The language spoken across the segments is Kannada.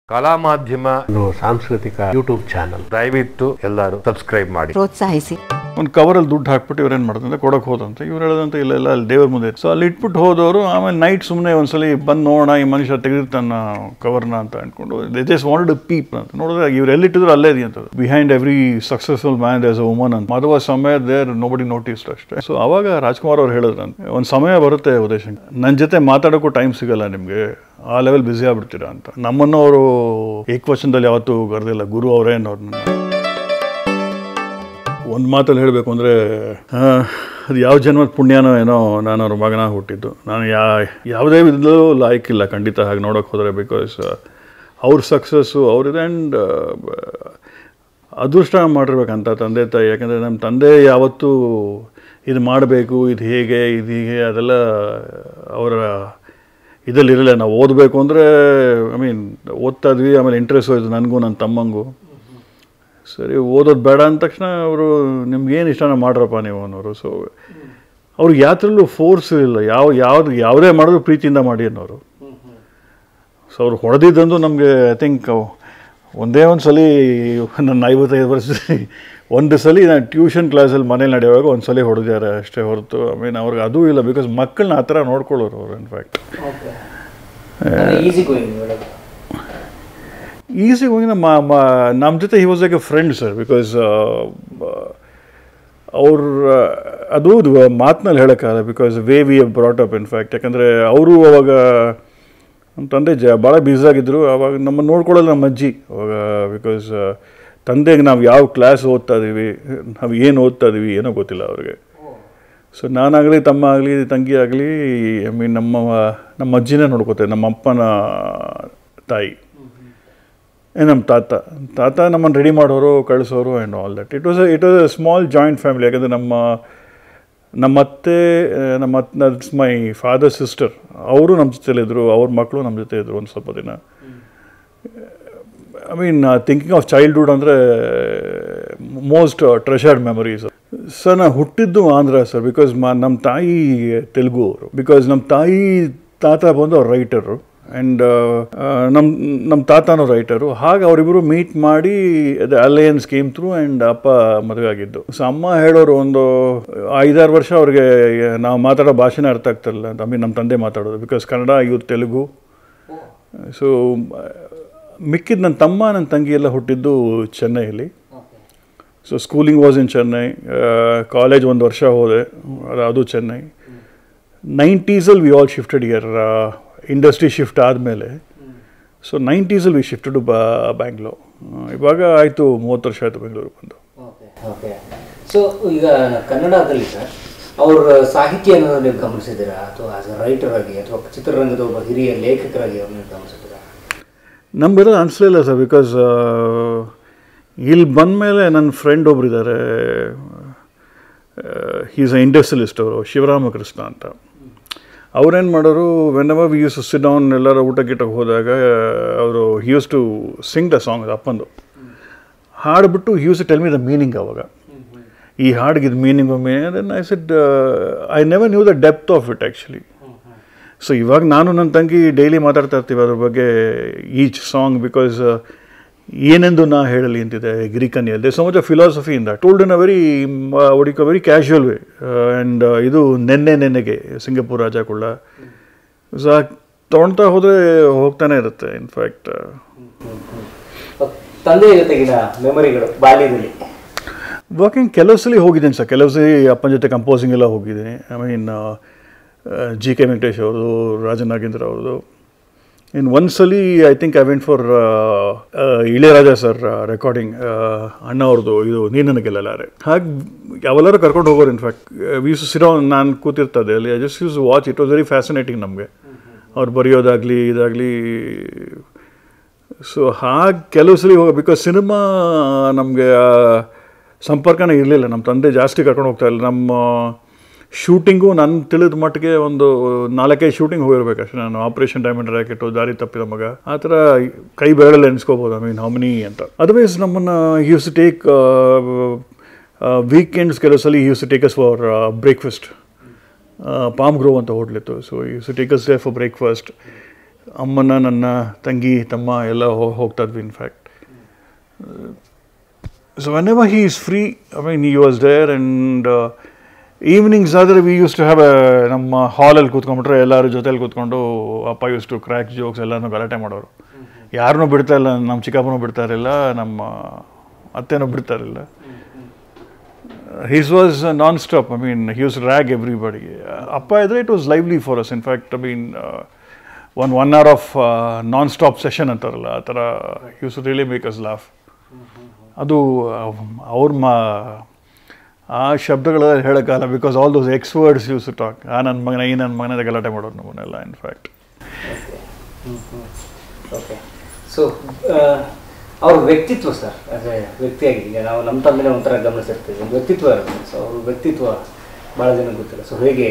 ಕಲಾ ಮಾಧ್ಯಮ ಒಂದು ಸಾಂಸ್ಕೃತಿಕ ಯೂಟ್ಯೂಬ್ ಚಾನಲ್ ದಯವಿಟ್ಟು ಎಲ್ಲರೂ ಸಬ್ಸ್ಕ್ರೈಬ್ ಮಾಡಿ ಪ್ರೋತ್ಸಾಹಿಸಿ ಒಂದು ಕವರಲ್ಲಿ ದುಡ್ಡು ಹಾಕ್ಬಿಟ್ಟು ಇವ್ರೇನು ಮಾಡ್ತಾರೆ ಕೊಡೋಕೆ ಹೋದಂತೆ ಇವ್ರು ಹೇಳೋದಂತ ಇಲ್ಲ ಇಲ್ಲ ಅಲ್ಲಿ ದೇವ್ರ ಮುಂದೆ ಸೊ ಅಲ್ಲಿ ಇಟ್ಬಿಟ್ಟು ಹೋದವರು ಆಮೇಲೆ ನೈಟ್ ಸುಮ್ಮನೆ ಒಂದ್ಸಲಿ ಬಂದು ನೋಡೋಣ ಈ ಮನುಷ್ಯ ತೆಗೆದಿರ್ತಾನ ಕವರ್ನ ಅಂತ ಅನ್ಕೊಂಡು ದೇ ಜಸ್ಟ್ ವಾಂಟೆಡ್ ಪೀಪ್ ಅಂತ ನೋಡಿದ್ರೆ ಇವ್ರು ಎಲ್ಲಿಟ್ಟಿದ್ರು ಅಲ್ಲೇ ಇದೆ ಅಂತ behind every successful man is a woman ಅಂತ ಮದುವ ಸಮಯ ದೇರ್ ನೋಬಡಿ ನೋಟಿಸ್ ಅಷ್ಟೇ ಸೊ ಅವಾಗ ರಾಜ್ಕುಮಾರ್ ಅವ್ರು ಹೇಳಿದ್ರಂತೆ ಒಂದು ಸಮಯ ಬರುತ್ತೆ ಉದಯ್ ನನ್ನ ಜೊತೆ ಮಾತಾಡೋಕ್ಕೂ ಟೈಮ್ ಸಿಗಲ್ಲ ನಿಮಗೆ ಆ ಲೆವೆಲ್ ಬ್ಯುಸಿ ಆಗ್ಬಿಡ್ತೀರಾ ಅಂತ ನಮ್ಮನ್ನು ಅವರು ಏಕವಚನದಲ್ಲಿ ಯಾವತ್ತೂ ಕರೆದಿಲ್ಲ ಗುರು ಅವರೇ ಅನ್ನೋರು ಒಂದು ಮಾತಲ್ಲಿ ಹೇಳಬೇಕು ಅಂದರೆ ಅದು ಯಾವ ಜನ್ಮದ ಪುಣ್ಯನೋ ಏನೋ ನಾನು ಅವ್ರ ಮಗನ ಹುಟ್ಟಿದ್ದು ನಾನು ಯಾ ಯಾವುದೇ ವಿಧದಲ್ಲೂ ಲಾಯ್ಕಿಲ್ಲ ಖಂಡಿತ ಹಾಗೆ ನೋಡೋಕೆ ಹೋದರೆ ಬಿಕಾಸ್ ಅವ್ರ ಸಕ್ಸಸ್ಸು ಅವ್ರದ್ದು ಆ್ಯಂಡ್ ಅದೃಷ್ಟ ಮಾಡಿರ್ಬೇಕಂತ ತಂದೆ ತಾಯಿ ಯಾಕಂದರೆ ನಮ್ಮ ತಂದೆ ಯಾವತ್ತೂ ಇದು ಮಾಡಬೇಕು ಇದು ಹೇಗೆ ಇದು ಹೀಗೆ ಅದೆಲ್ಲ ಅವರ ಇದರಲ್ಲಿರಲಿಲ್ಲ ನಾವು ಓದಬೇಕು ಅಂದರೆ ಐ ಮೀನ್ ಓದ್ತಾ ಇದ್ವಿ ಆಮೇಲೆ ಇಂಟ್ರೆಸ್ಟ್ ಹೋಯ್ತು ನನಗೂ ನನ್ನ ತಮ್ಮಂಗೂ ಸರಿ ಓದೋದು ಬೇಡ ಅಂದ ತಕ್ಷಣ ಅವರು ನಿಮ್ಗೇನು ಇಷ್ಟನ ಮಾಡ್ರಪ್ಪ ನೀವು ಅನ್ನೋರು ಸೊ ಅವ್ರಿಗೆ ಯಾತ್ರಲ್ಲೂ ಫೋರ್ಸ್ ಇಲ್ಲ ಯಾವ ಯಾವ್ದು ಯಾವುದೇ ಮಾಡಿದ್ರು ಪ್ರೀತಿಯಿಂದ ಮಾಡಿ ಅನ್ನೋರು ಸೊ ಅವ್ರು ಹೊಡೆದಿದ್ದಂದು ನಮಗೆ ಐ ಥಿಂಕ್ ಒಂದೇ ಒಂದು ಸಲ ನನ್ನ ಐವತ್ತೈದು ವರ್ಷ ಒಂದು ಸಲ ನಾನು ಟ್ಯೂಷನ್ ಕ್ಲಾಸಲ್ಲಿ ಮನೇಲಿ ನಡೆಯುವಾಗ ಒಂದು ಸಲ ಹೊಡೆದಿದ್ದಾರೆ ಅಷ್ಟೇ ಹೊರತು ಐ ಮೀನ್ ಅವ್ರಿಗೆ ಅದೂ ಇಲ್ಲ ಬಿಕಾಸ್ ಮಕ್ಕಳನ್ನ ಆ ಥರ ನೋಡ್ಕೊಳ್ಳೋರು ಅವರು in fact easy going madam easy ಹೋಗಿ ನಮ್ಮ ನಮ್ಮ ಜೊತೆ he was like a friend sir because ಅವ್ರ ಅದು ಮಾತಿನಲ್ಲಿ ಹೇಳೋಕ್ಕಾಗಲ್ಲ because way we have brought up in fact ಯಾಕಂದರೆ ಅವರು ಅವಾಗ ನಮ್ಮ ತಂದೆ ಜ ಭಾಳ ಬ್ಯುಸಿಯಾಗಿದ್ದರು ಅವಾಗ ನಮ್ಮನ್ನು ನೋಡ್ಕೊಳ್ಳೋದು ನಮ್ಮ ಅಜ್ಜಿ ಅವಾಗ ಬಿಕಾಸ್ ತಂದೆಗೆ ನಾವು ಯಾವ ಕ್ಲಾಸ್ ಓದ್ತಾ ಇದ್ದೀವಿ ನಾವು ಏನು ಓದ್ತಾ ಇದ್ದೀವಿ ಏನೋ ಗೊತ್ತಿಲ್ಲ ಅವ್ರಿಗೆ ಸೊ ನಾನಾಗಲಿ ತಮ್ಮ ಆಗಲಿ ತಂಗಿ ಆಗಲಿ ಐ ಮೀನ್ ನಮ್ಮ ನಮ್ಮ ಅಜ್ಜಿನೇ ನೋಡ್ಕೋತಾರೆ ನಮ್ಮ ಅಪ್ಪನ ತಾಯಿ ಏ, ನಮ್ಮ ತಾತ ತಾತ ನಮ್ಮನ್ನು ರೆಡಿ ಮಾಡೋರು ಕಳಿಸೋರು and all that it was it was a small joint family ಯಾಕಂದರೆ ನಮ್ಮ ನಮ್ಮ ಅತ್ತೆ ಆ, ನಮ್ಮ ಅತ್ತೆ ಮೈ ಫಾದರ್ ಸಿಸ್ಟರ್ ಅವರು ನಮ್ಮ ಜೊತೆಲಿದ್ದರು ಅವ್ರ ಮಕ್ಕಳು ನಮ್ಮ ಜೊತೆ ಇದ್ದರು ಒಂದು ಸ್ವಲ್ಪ ದಿನ I mean thinking of childhood ಅಂದರೆ ಮೋಸ್ಟ್ ಟ್ರೆಷರ್ಡ್ ಮೆಮರೀಸ್ ಸರ್ ನಾನು ಹುಟ್ಟಿದ್ದು ಆಂಧ್ರ ಸರ್ ಬಿಕಾಸ್ ಮಾ ನಮ್ಮ ತಾಯಿ ತೆಲುಗು ಅವರು ಬಿಕಾಸ್ ನಮ್ಮ ತಾಯಿ ತಾತ ಬಂದು ಅವ್ರು ರೈಟರು ಆ್ಯಂಡ್ ನಮ್ಮ ನಮ್ಮ ತಾತನೂ ರೈಟರು ಹಾಗೆ ಅವರಿಬ್ಬರು ಮೀಟ್ ಮಾಡಿ ಅದು ಅಲಯನ್ಸ್ ಕೇಮ್ ಥ್ರೂ ಆ್ಯಂಡ್ ಅಪ್ಪ ಮದುವೆ ಆಗಿದ್ದು ಸೊ ಅಮ್ಮ ಹೇಳೋರು ಒಂದು ಐದಾರು ವರ್ಷ ಅವ್ರಿಗೆ ನಾವು ಮಾತಾಡೋ ಭಾಷೆನೇ ಅರ್ಥ ಆಗ್ತಿರಲಿಲ್ಲ ಅಂತ ಐ ಮೀನ್ ನಮ್ಮ ತಂದೆ ಮಾತಾಡೋದು ಬಿಕಾಸ್ ಕನ್ನಡ ಇವ್ರು ತೆಲುಗು ಸೊ ಮಿಕ್ಕಿದ ನನ್ನ ತಮ್ಮ ನನ್ನ ತಂಗಿ ಎಲ್ಲ ಹುಟ್ಟಿದ್ದು ಚೆನ್ನೈಯಲ್ಲಿ so schooling was in Chennai college ಒಂದು ವರ್ಷ ಹೋದೆ ಅದು- ಅದು ಚೆನ್ನೈ ನೈಂಟೀಸಲ್ಲಿ we all shifted year industry shift ಆದಮೇಲೆ ಸೊ ನೈಂಟೀಸಲ್ಲಿ ವಿ ಶಿಫ್ಟೆಡ್ ಟು ಬಾ ಬ್ಯಾಂಗ್ಳೂರ್ ಇವಾಗ ಆಯಿತು ಮೂವತ್ತು ವರ್ಷ ಆಯಿತು ಬೆಂಗಳೂರು ಬಂದು ಓಕೆ ಓಕೆ ಸೊ ಈಗ ಕನ್ನಡದಲ್ಲಿ ಸರ್ ಅವ್ರ ಸಾಹಿತ್ಯ ಅನ್ನೋದು ನೀವು ಗಮನಿಸಿದ್ದೀರಾ ಅಥವಾ ಆಸ್ ಅ ರೈಟರ್ ಆಗಿ ಅಥವಾ ಚಿತ್ರರಂಗದ ಒಬ್ಬ ಹಿರಿಯ ಲೇಖಕರಾಗಿ ಅವ್ರನ್ನ ಗಮನಿಸಿದ್ದೀರಾ ನಮ್ಗೆಲ್ಲ ಅನಿಸ್ಲಿಲ್ಲ ಸರ್ ಬಿಕಾಸ್ ಇಲ್ಲಿ ಬಂದಮೇಲೆ ನನ್ನ ಫ್ರೆಂಡ್ ಒಬ್ರು ಇದ್ದಾರೆ ಈಸ್ ಅ ಇಂಡಸ್ಟ್ರಿಯಲಿಸ್ಟ್ ಅವರು ಶಿವರಾಮಕೃಷ್ಣ ಅಂತ ಅವ್ರೇನು ಮಾಡೋರು whenever we use to sit down ಎಲ್ಲರ ಊಟ ಗೀಟಕ್ಕೆ ಹೋದಾಗ ಅವರು used to sing the song ಅಪ್ಪಂದು ಹಾಡ್ಬಿಟ್ಟು used to tell me the meaning ಅವಾಗ ಈ ಹಾಡಿಗೆ ಇದು ಮೀನಿಂಗ್ ಒಮ್ಮೆ then I said I never knew the depth of it actually so ಇವಾಗ ನಾನು ನನ್ನ ತಂಗಿ ಡೈಲಿ ಮಾತಾಡ್ತಾ ಇರ್ತೀವಿ ಅದ್ರ ಬಗ್ಗೆ ಈಚ್ ಸಾಂಗ್ ಬಿಕಾಸ್ ಏನೆಂದು ನಾ ಹೇಳಲಿ ಅಂತಿದೆ ಗ್ರೀಕನ್ಯಲ್ಲಿ ಸೊ ಮಚ್ ಫಿಲಾಸಫಿ ಇಂದ ಟೋಲ್ಡ್ ಇನ್ ಅ ವೆರಿ ಒಡಿಕ ವೆರಿ ಕ್ಯಾಶುವಲ್ ವೇ ಆ್ಯಂಡ್ ಇದು ನೆನ್ನೆ ನೆನ್ನೆಗೆ ಸಿಂಗಪೂರ್ ರಾಜ ಕುಳ್ಳ ಸೊ ತೊಗೊಳ್ತಾ ಹೋದರೆ ಹೋಗ್ತಾನೆ ಇರುತ್ತೆ ಇನ್ಫ್ಯಾಕ್ಟ್ ತಂದೆಯ ಜೊತೆಗಿನ ಮೆಮರಿಗಳು ಬಾಲ್ಯದಲ್ಲಿ ವರ್ಕಿಂಗ್ ಕೆಲವು ಸಲ ಹೋಗಿದ್ದೀನಿ ಸರ್ ಕೆಲವು ಸಲ ಅಪ್ಪನ ಜೊತೆ ಕಂಪೋಸಿಂಗ್ ಎಲ್ಲ ಹೋಗಿದ್ದೀನಿ I mean G K Venkatesh ಅವ್ರದ್ದು ರಾಜನ್ ನಾಗೇಂದ್ರ ಅವ್ರದ್ದು ಇನ್ನು ಒಂದು ಸಲ I think I went for Ilaiyaraaja sir recording ಅಣ್ಣ ಅವ್ರದ್ದು ಇದು ನೀನು ನನಗೆಲ್ಲಲಾರೆ ಹಾಗೆ ಯಾವೆಲ್ಲರೂ ಕರ್ಕೊಂಡು ಹೋಗೋರು ಇನ್ಫ್ಯಾಕ್ಟ್ ವೀಸ್ ಸಿರೋ ನಾನು ಕೂತಿರ್ತದೆ ಅಲ್ಲಿ I just used watch it was very fascinating ನಮಗೆ ಅವ್ರು ಬರೆಯೋದಾಗಲಿ ಇದಾಗಲಿ ಸೊ ಹಾಗೆ ಕೆಲವು ಸಲ ಹೋಗ ಬಿಕಾಸ್ ಸಿನಿಮಾ ನಮಗೆ ಸಂಪರ್ಕನೇ ಇರಲಿಲ್ಲ ನಮ್ಮ ತಂದೆ ಜಾಸ್ತಿ ಕರ್ಕೊಂಡು ಹೋಗ್ತಾ ಇಲ್ಲ ನಮ್ಮ ಶೂಟಿಂಗು ನನ್ನ ತಿಳಿದ ಮಟ್ಟಿಗೆ ಒಂದು ನಾಲ್ಕೈದು ಶೂಟಿಂಗ್ ಹೋಗಿರ್ಬೇಕು ಅಷ್ಟೇ ನಾನು ಆಪರೇಷನ್ ಡೈಮಂಡ್ ರ್ಯಾಕೆಟು ದಾರಿ ತಪ್ಪಿದ ಮಗ ಆ ಥರ ಕೈ ಬೆರಳಲ್ಲಿ ಎಣಿಸ್ಕೋಬೋದು ಐ ಮೀನ್ ಹಮನಿ ಅಂತ ಅದರ್ವೈಸ್ ನಮ್ಮನ್ನು ಯೂಸ್ ಟು ಟೇಕ್ ವೀಕೆಂಡ್ಸ್ ಕೆಲವು ಸಲ used to take us for breakfast Palm Grove ಅಂತ ಹೋಟ್ಲಿತ್ತು so use to take us day for breakfast ಅಮ್ಮನ ನನ್ನ ತಂಗಿ ತಮ್ಮ ಎಲ್ಲ ಹೋ- ಹೋಗ್ತಾ ಇದ್ವಿ in fact so whenever he is free I mean he was there and evenings ಆದರೆ ವಿ ಯೂಸ್ ಟು ಹ್ಯಾವ್ ನಮ್ಮ ಹಾಲಲ್ಲಿ ಕೂತ್ಕೊಂಡ್ಬಿಟ್ರೆ ಎಲ್ಲರ ಜೊತೆಲಿ ಕೂತ್ಕೊಂಡು ಅಪ್ಪ ಯೂಸ್ ಟು ಕ್ರ್ಯಾಕ್ ಜೋಕ್ಸ್ ಎಲ್ಲನೂ ಗಲಾಟೆ ಮಾಡೋರು ಯಾರನ್ನೂ ಬಿಡ್ತಾ ಇಲ್ಲ ನಮ್ಮ ಚಿಕ್ಕಪ್ಪನೂ ಬಿಡ್ತಾ ಇರಲಿಲ್ಲ ನಮ್ಮ ಅತ್ತೆನೂ ಬಿಡ್ತಾ ಇರಲಿಲ್ಲ he's was non stop I mean he was rag everybody ಅಪ್ಪ ಇದ್ರೆ it was lively for us in fact I mean one one hour of non stop session ಅಂತಾರಲ್ಲ ಆ ಥರ used really make us laugh ಅದು ಅವ್ರ ಮಾ ಆ ಶಬ್ದಗಳ ಹೇಳೋಕ್ಕಲ್ಲ because all those ex words used to talk ಆ ನನ್ನ ಮಗನ ಈ ನನ್ನ ಮಗನ ಗಲಾಟೆ ಮಾಡೋರು ನಮ್ಮನ್ನೆಲ್ಲ ಇನ್ಫ್ಯಾಕ್ಟ್ ಓಕೆ ಸೊ ಅವ್ರ ವ್ಯಕ್ತಿತ್ವ ಸರ್ ಅದೇ ವ್ಯಕ್ತಿಯಾಗಿದೆ ಈಗ ನಾವು ನಮ್ಮ ತಮ್ಮನೇ ಒಂಥರ ಗಮನಿಸಿರ್ತೀವಿ ಒಂದು ವ್ಯಕ್ತಿತ್ವ ಇರುತ್ತೆ ಸೊ ಅವ್ರ ವ್ಯಕ್ತಿತ್ವ ಭಾಳ ಜನ ಗೊತ್ತಿಲ್ಲ ಸೊ ಹೇಗೆ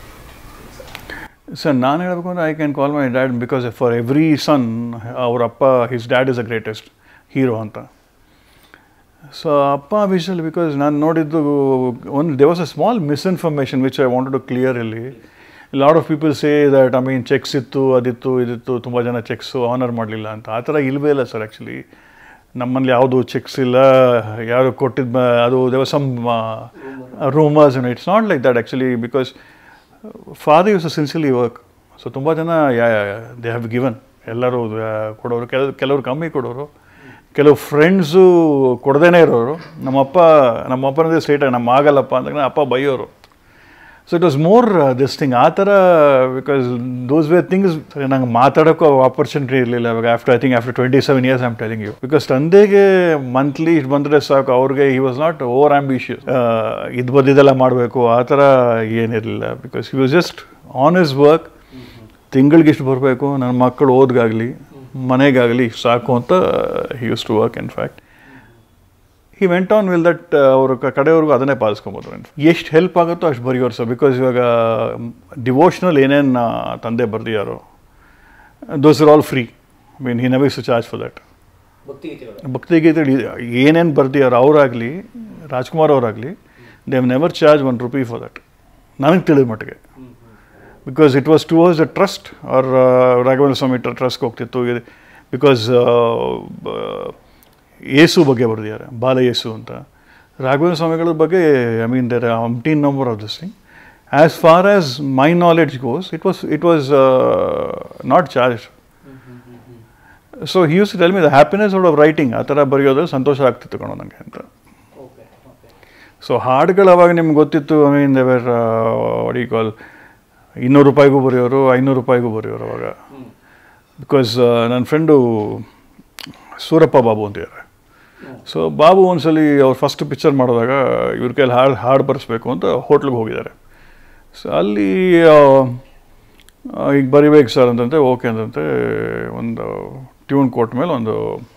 ಸರ್ ನಾನು ಹೇಳಬೇಕು ಅಂದರೆ I can call my dad because for every son ಅವ್ರ ಅಪ್ಪ his dad is a greatest hero ಅಂತ ಸೊ ಅಪ್ಪ ವಿಷಲ್ ಬಿಕಾಸ್ ನಾನು ನೋಡಿದ್ದು ಒಂದು day was a small misinformation which I wanted to clear ಇಲ್ಲಿ lot of people say that I mean checks ಇತ್ತು ಅದಿತ್ತು ಇದಿತ್ತು ತುಂಬ ಜನ ಚೆಕ್ಸು ಆನರ್ ಮಾಡಲಿಲ್ಲ ಅಂತ ಆ ಥರ ಇಲ್ಲವೇ ಇಲ್ಲ ಸರ್ ಆ್ಯಕ್ಚುಲಿ ನಮ್ಮಲ್ಲಿ ಯಾವುದು ಚೆಕ್ಸ್ ಇಲ್ಲ ಯಾರು ಕೊಟ್ಟಿದ್ದು ಅದು ದೇವ some rumours it's not like that actually because father used a sincerely work so ತುಂಬ ಜನ ಯಾ ದೇ ಹ್ಯಾವ್ ಗಿವನ್ ಎಲ್ಲರೂ ಆ, ಕೊಡೋರು ಕೆಲ ಕೆಲವರು ಕಮ್ಮಿ ಕೊಡೋರು ಕೆಲವು ಫ್ರೆಂಡ್ಸು ಕೊಡದೇನೆ ಇರೋರು ನಮ್ಮಪ್ಪ ನಮ್ಮಪ್ಪನದೇ ಸ್ಟೇಟಾಗಿ ನಮ್ಮ ಆಗಲ್ಲಪ್ಪ ಅಂದಾಗ ಅಪ್ಪ ಬೈಯೋರು so it was more this thing ಆ ಥರ ಬಿಕಾಸ್ ದೋಸ್ ವೇ ಥಿಂಗ್ಸ್ ನಂಗೆ ಮಾತಾಡೋಕ್ಕೂ ಆಪರ್ಚುನಿಟಿ ಇರಲಿಲ್ಲ ಇವಾಗ after I think after twenty seven years I'm telling you because ತಂದೆಗೆ ಮಂತ್ಲಿ ಇಷ್ಟು ಬಂದರೆ ಸಾಕು ಅವ್ರಿಗೆ he was not over ambitious ಇದು ಬಂದಿದ್ದೆಲ್ಲ ಮಾಡಬೇಕು ಆ ಥರ ಏನಿರಲಿಲ್ಲ because he was just on his work ತಿಂಗಳಿಗೆ ಇಷ್ಟು ಬರಬೇಕು ನನ್ನ ಮಕ್ಕಳು ಓದ್ಗಾಗಲಿ ಮನೆಗಾಗಲಿ ಇಷ್ಟು ಸಾಕು ಅಂತ he use to work in fact he went on will that ಅವ್ರ ಕ- ಕಡೆಯವ್ರಿಗೂ ಅದನ್ನೇ ಪಾಲಿಸ್ಕೊಬೋದು ಎಷ್ಟು ಹೆಲ್ಪ್ ಆಗುತ್ತೋ ಅಷ್ಟು ಬರೆಯೋರು ಸರ್ ಬಿಕಾಸ್ ಇವಾಗ ಡಿವೋಷ್ನಲ್ ಏನೇನು ತಂದೆ ಬರ್ದಿಯಾರೋ those are all free mean he never to charge for that ಭಕ್ತಿಗೀತೆಗಳು ಭಕ್ತಿಗೀತೆಗಳು ಏನೇನು ಬರ್ದಿಯಾರೋ ಅವರಾಗಲಿ ರಾಜ್ಕುಮಾರ್ ಅವರಾಗಲಿ they have never charge one rupee for that ನನಗೆ ತಿಳಿದ ಮಟ್ಟಿಗೆ because it was towards a trust R Raghavendra ಸ್ವಾಮಿ ಟ್ರಸ್ಟ್ಗೆ ಹೋಗ್ತಿತ್ತು ಬಿಕಾಸ್ ಯೇಸು ಬಗ್ಗೆ ಬರೆದಿದ್ದಾರೆ ಬಾಲ ಯೇಸು ಅಂತ ರಾಘವೇಂದ್ರ ಸ್ವಾಮಿಗಳ ಬಗ್ಗೆ I mean there umpteen number of this thing as far as my knowledge goes it was it was not charge so he use tell me the happiness out of writing ಆ ಥರ ಬರೆಯೋದು ಸಂತೋಷ ಆಗ್ತಿತ್ತು ಕಣೋ ನನಗೆ ಅಂತ ಓಕೆ ಓಕೆ ಸೊ ಹಾಡುಗಳು ಅವಾಗ ನಿಮ್ಗೆ ಗೊತ್ತಿತ್ತು ಐ ಮೀನ್ ದೇವರ್ ಅಡಿ ಕಾಲ್ ಇನ್ನೂರು ರೂಪಾಯಿಗೂ ಬರೆಯೋರು ಐನೂರು ರೂಪಾಯಿಗೂ ಬರೆಯೋರು ಅವಾಗ ಬಿಕಾಸ್ ನನ್ನ ಫ್ರೆಂಡು ಸೂರಪ್ಪ ಬಾಬು ಅಂತಿದ್ದಾರೆ ಸೊ ಬಾಬು ಒಂದ್ಸಲಿ ಅವ್ರು ಫಸ್ಟ್ ಪಿಕ್ಚರ್ ಮಾಡಿದಾಗ ಇವ್ರ ಕೈಲಿ ಹಾಡು ಹಾಡು ಬರೆಸ್ಬೇಕು ಅಂತ ಹೋಟ್ಲಿಗೆ ಹೋಗಿದ್ದಾರೆ ಸೊ ಅಲ್ಲಿ ಆ, ಆ, ಈಗ ಬರಿಬೇಕು ಸರ್ ಅಂತಂತೆ ಓಕೆ ಅಂತಂತೆ ಒಂದು ಟ್ಯೂನ್ ಕೊಟ್ಟ ಮೇಲೆ ಒಂದು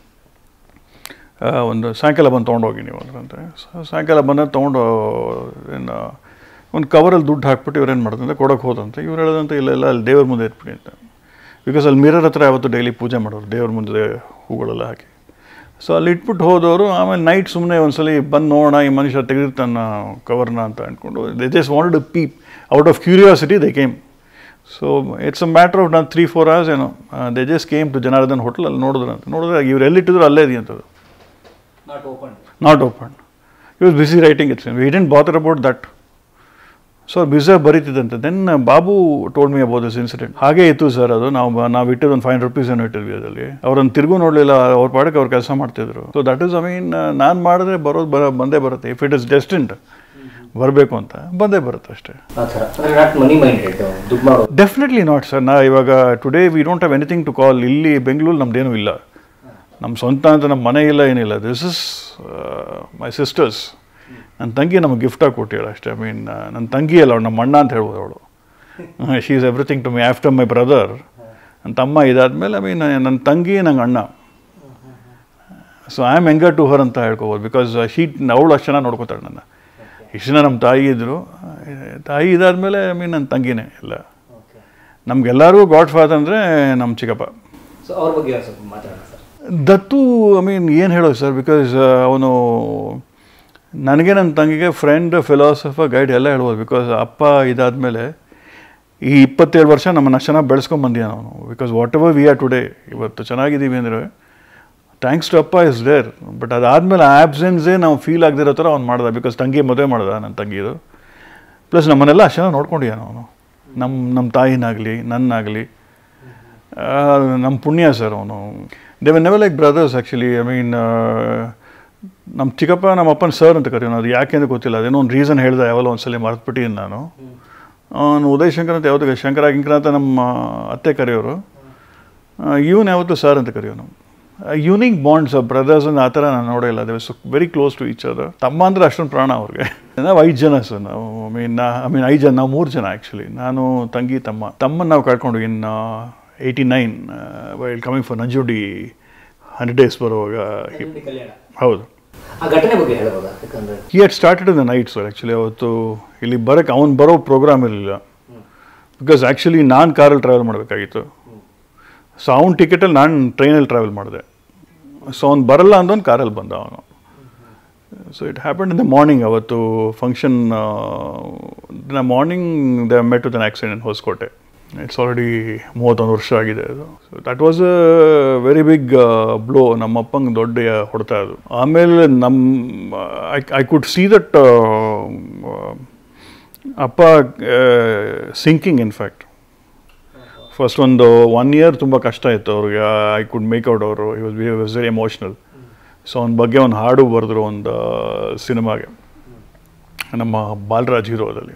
ಆ, ಒಂದು ಸಾಯಂಕಾಲ ಬಂದು ತೊಗೊಂಡೋಗಿ ನೀವು ಅಂತಂತೆ ಸೊ ಸಾಯಂಕಾಲ ಬಂದ ತೊಗೊಂಡು ಏನು ಒಂದು ಕವರಲ್ಲಿ ದುಡ್ಡು ಹಾಕ್ಬಿಟ್ಟು ಇವ್ರೇನು ಮಾಡ್ತಂತೆ ಕೊಡೋಕೆ ಹೋದಂತೆ ಇವ್ರು ಹೇಳೋದಂತೆ ಇಲ್ಲ ಇಲ್ಲ ಅಲ್ಲಿ ದೇವ್ರ ಮುಂದೆ ಇಟ್ಬಿಡಿ ಅಂತ ಬಿಕಾಸ್ ಅಲ್ಲಿ ಮಿರರ್ ಹತ್ರ ಯಾವತ್ತು ಡೈಲಿ ಪೂಜೆ ಮಾಡೋರು ದೇವ್ರ ಮುಂದೆ ಹೂಗಳೆಲ್ಲ ಹಾಕಿ ಸೊ ಅಲ್ಲಿ ಇಟ್ಬಿಟ್ಟು ಹೋದವರು ಆಮೇಲೆ ನೈಟ್ ಸುಮ್ಮನೆ ಒಂದ್ಸಲಿ ಬಂದು ನೋಡೋಣ ಈ ಮನುಷ್ಯ ತೆಗೆದಿರ್ತಾನ ಕವರ್ನ ಅಂತ ಅಂದ್ಕೊಂಡು they just wanted to peep out of curiosity they came so it's a matter of ನಾನು ತ್ರೀ ಫೋರ್ ಅವರ್ಸ್ ಏನೋ they just came to Janardhan hotel ಅಲ್ಲಿ ನೋಡಿದ್ರು ಅಂತ ನೋಡಿದ್ರೆ ಇವ್ರು ಎಲ್ಲಿಟ್ಟಿದ್ರು ಅಲ್ಲೇ ಇದೆಯಂಥದ್ದು not open not open you was busy writing it's we don't bother about that so ಬ್ಯುಸಿಯಾಗಿ ಬರೀತಿದ್ದಂತೆ then Babu told me about this incident ಹಾಗೆ ಇತ್ತು ಸರ್ ಅದು ನಾವು ನಾವು ಇಟ್ಟಿದ್ದು ಒಂದು ಫೈವ್ ರುಪೀಸ್ ಏನೋ ಇಟ್ಟಿದ್ವಿ ಅದರಲ್ಲಿ ಅವ್ರನ್ನ ತಿರುಗು ನೋಡಲಿಲ್ಲ ಅವ್ರ ಪಾಡಕ್ಕೆ ಅವ್ರು ಕೆಲಸ ಮಾಡ್ತಿದ್ರು so that is I mean ನಾನು ಮಾಡಿದ್ರೆ ಬರೋದು ಬರ ಬಂದೇ ಬರುತ್ತೆ ಇಫ್ ಇಟ್ ಇಸ್ ಡೆಸ್ಟಿಂಟ್ ಬರಬೇಕು ಅಂತ ಬಂದೇ ಬರುತ್ತೆ ಅಷ್ಟೇ ಆ ಥರ ಅಂದರೆ ನಾಟ್ ಮನಿ ಮೈಂಡೆಡ್ ದುಡ್ಡು ಮಾಡೋದು ಡೆಫಿನೆಟ್ಲಿ ನಾಟ್ ಸರ್ ನಾ ಇವಾಗ today we don't have anything to call ಇಲ್ಲಿ ಬೆಂಗಳೂರು ನಮ್ದೇನೂ ಇಲ್ಲ ನಮ್ಮ ಸ್ವಂತ ಅಂತ ನಮ್ಮ ಮನೆ ಇಲ್ಲ ಏನಿಲ್ಲ ದಿಸ್ ಇಸ್ ಮೈ ಸಿಸ್ಟರ್ಸ್ ನನ್ನ ತಂಗಿ ನಮಗೆ ಗಿಫ್ಟಾಗಿ ಕೊಟ್ಟಿದ್ದಾಳೆ ಅಷ್ಟೇ ಐ ಮೀನ್ ನನ್ನ ತಂಗಿ ಅಲ್ಲ ಅವಳು ನಮ್ಮ ಅಣ್ಣ ಅಂತ ಹೇಳ್ಬೋದು ಅವಳು she is everything to my after my brother ನನ್ನ ತಮ್ಮ ಇದಾದ್ಮೇಲೆ ಐ ಮೀನ್ ನನ್ನ ತಂಗಿ ನಂಗೆ ಅಣ್ಣ so I am younger to her ಅಂತ ಹೇಳ್ಕೊಬೋದು ಬಿಕಾಸ್ ಶೀ ಅವಳು ಅಷ್ಟು ಚೆನ್ನಾಗಿ ನೋಡ್ಕೋತಾಳೆ ನನ್ನ ಇಷ್ಟು ಜನ ನಮ್ಮ ತಾಯಿ ಇದ್ದರು ತಾಯಿ ಇದಾದ್ಮೇಲೆ ಐ ಮೀನ್ ನನ್ನ ತಂಗಿನೇ ಎಲ್ಲ ಓಕೆ ನಮಗೆಲ್ಲರೂ ಗಾಡ್ ಫಾದರ್ ಅಂದರೆ ನಮ್ಮ ಚಿಕ್ಕಪ್ಪ ಸೊ ಅವ್ರ ಬಗ್ಗೆ ಒಂದು ಸ್ವಲ್ಪ ಮಾತಾಡೋಣ ಸರ್ ದತ್ತು ಐ ಮೀನ್ ಏನು ಹೇಳೋದು ಸರ್ ಬಿಕಾಸ್ ಅವನು ನನಗೆ ನನ್ನ ತಂಗಿಗೆ ಫ್ರೆಂಡ್ ಫಿಲಾಸಫರ್ ಗೈಡ್ ಎಲ್ಲ ಹೇಳ್ಬೋದು ಬಿಕಾಸ್ ಅಪ್ಪ ಇದಾದಮೇಲೆ ಈ ಇಪ್ಪತ್ತೇಳು ವರ್ಷ ನಮ್ಮನ್ನು ಅಷ್ಟು ಚೆನ್ನಾಗಿ ಬೆಳೆಸ್ಕೊಂಬಂದಿಯ ನಾವು because what ever we are today ಇವತ್ತು ಚೆನ್ನಾಗಿದ್ದೀವಿ ಅಂದರೆ ಥ್ಯಾಂಕ್ಸ್ ಟು ಅಪ್ಪ ಇಸ್ ದೇರ್ ಬಟ್ ಅದಾದಮೇಲೆ ಆ್ಯಬ್ಸೆನ್ಸೇ ನಾವು ಫೀಲ್ ಆಗದಿರೋ ಥರ ಅವ್ನು ಮಾಡ್ದ ಬಿಕಾಸ್ ತಂಗಿ ಮದುವೆ ಮಾಡ್ದ ನನ್ನ ತಂಗಿದು ಪ್ಲಸ್ ನಮ್ಮನ್ನೆಲ್ಲ ಅಷ್ಟು ಚೆನ್ನಾಗಿ ನೋಡ್ಕೊಂಡಿದ್ದ ಅವನು ನಮ್ಮ ನಮ್ಮ ತಾಯಿನಾಗಲಿ ನನ್ನಾಗಲಿ ನಮ್ಮ ಪುಣ್ಯ ಸರ್ ಅವನು they never like brothers actually I mean ನಮ್ಮ ಚಿಕ್ಕಪ್ಪ ನಮ್ಮ ಅಪ್ಪನ ಸರ್ ಅಂತ ಕರೆಯೋನು ಅದು ಯಾಕೆ ಅಂತ ಗೊತ್ತಿಲ್ಲ ಅದೇನೋ ಒಂದು ರೀಸನ್ ಹೇಳ್ದೆ ಯಾವಲ್ಲ ಒಂದ್ಸಲ ಮರೆತುಬಿಟ್ಟಿದ್ದೀನಿ ನಾನು ಅವನು ಉದಯ್ ಶಂಕರ್ ಅಂತ ಯಾವತ್ತು ಶಂಕರ ಗಿಂಕರ ಅಂತ ನಮ್ಮ ಅತ್ತೆ ಕರೆಯೋರು ಇವನು ಯಾವತ್ತು ಸರ್ ಅಂತ ಕರೆಯೋನು ಯುನಿಕ್ ಬಾಂಡ್ಸ್ ಬ್ರದರ್ಸ್ ಅಂತ ಆ ಥರ ನಾನು ನೋಡೇ ಇಲ್ಲ they so very close to each other ತಮ್ಮ ಅಂದರೆ ಅಷ್ಟೊಂದು ಪ್ರಾಣ ಅವ್ರಿಗೆ ನಾವು ಐದು ಜನ ಸರ್ ನಾವು ಐ ಮೀನ್ ನಾ ಐ ಮೀನ್ ಐದು ಜನ ನಾವು ಮೂರು ಜನ ಆ್ಯಕ್ಚುಲಿ ನಾನು ತಂಗಿ ತಮ್ಮ ತಮ್ಮನ್ನು ನಾವು ಕಳ್ಕೊಂಡು in eighty nine while coming for Nanjundi hundred days ಬರುವಾಗ ನಂಜುಂಡಿ ಕಲ್ಯಾಣ ಹೌದು ಆ ಘಟನೆ ಬಗ್ಗೆ ಹೇಳ್ಬೋದಾ ಯಾಕಂದ್ರೆ he had started in the night sir actually ಅವತ್ತು ಇಲ್ಲಿ ಬರೋಕ್ಕೆ ಅವ್ನು ಬರೋ ಪ್ರೋಗ್ರಾಮ್ ಇರಲಿಲ್ಲ ಬಿಕಾಸ್ ಆ್ಯಕ್ಚುಲಿ ನಾನು ಕಾರಲ್ಲಿ ಟ್ರಾವೆಲ್ ಮಾಡಬೇಕಾಗಿತ್ತು ಸೊ ಅವ್ನ ಟಿಕೆಟಲ್ಲಿ ನಾನು ಟ್ರೈನಲ್ಲಿ ಟ್ರಾವೆಲ್ ಮಾಡಿದೆ ಸೊ ಅವ್ನು ಬರಲ್ಲ ಅಂದೊಂದು ಕಾರಲ್ಲಿ ಬಂದ ಅವನು so it happen in the morning ಅವತ್ತು ಫಂಕ್ಷನ್ ದಿನ morning the met with an accident Hoskote it's already ಮೂವತ್ತೊಂದು ವರ್ಷ ಆಗಿದೆ ಅದು so that was a very big blow ನಮ್ಮ ಅಪ್ಪಂಗೆ ದೊಡ್ಡ ಹೊಡ್ತಾ ಅದು ಆಮೇಲೆ ನಮ್ಮ I I could see that ಅಪ್ಪ ಸಿಂಕಿಂಗ್ ಇನ್ಫ್ಯಾಕ್ಟ್ ಫಸ್ಟ್ ಒಂದು ಒನ್ ಇಯರ್ ತುಂಬ ಕಷ್ಟ ಇತ್ತು ಅವ್ರಿಗೆ ಐ ಕುಡ್ ಮೇಕ್ ಔಟ್ ಅವರು he was was very emotional so ಅವನ ಬಗ್ಗೆ ಒಂದು ಹಾಡು ಬರೆದ್ರು ಒಂದು ಸಿನಿಮಾಗೆ ನಮ್ಮ ಬಾಲರಾಜ್ ಹೀರೋದಲ್ಲಿ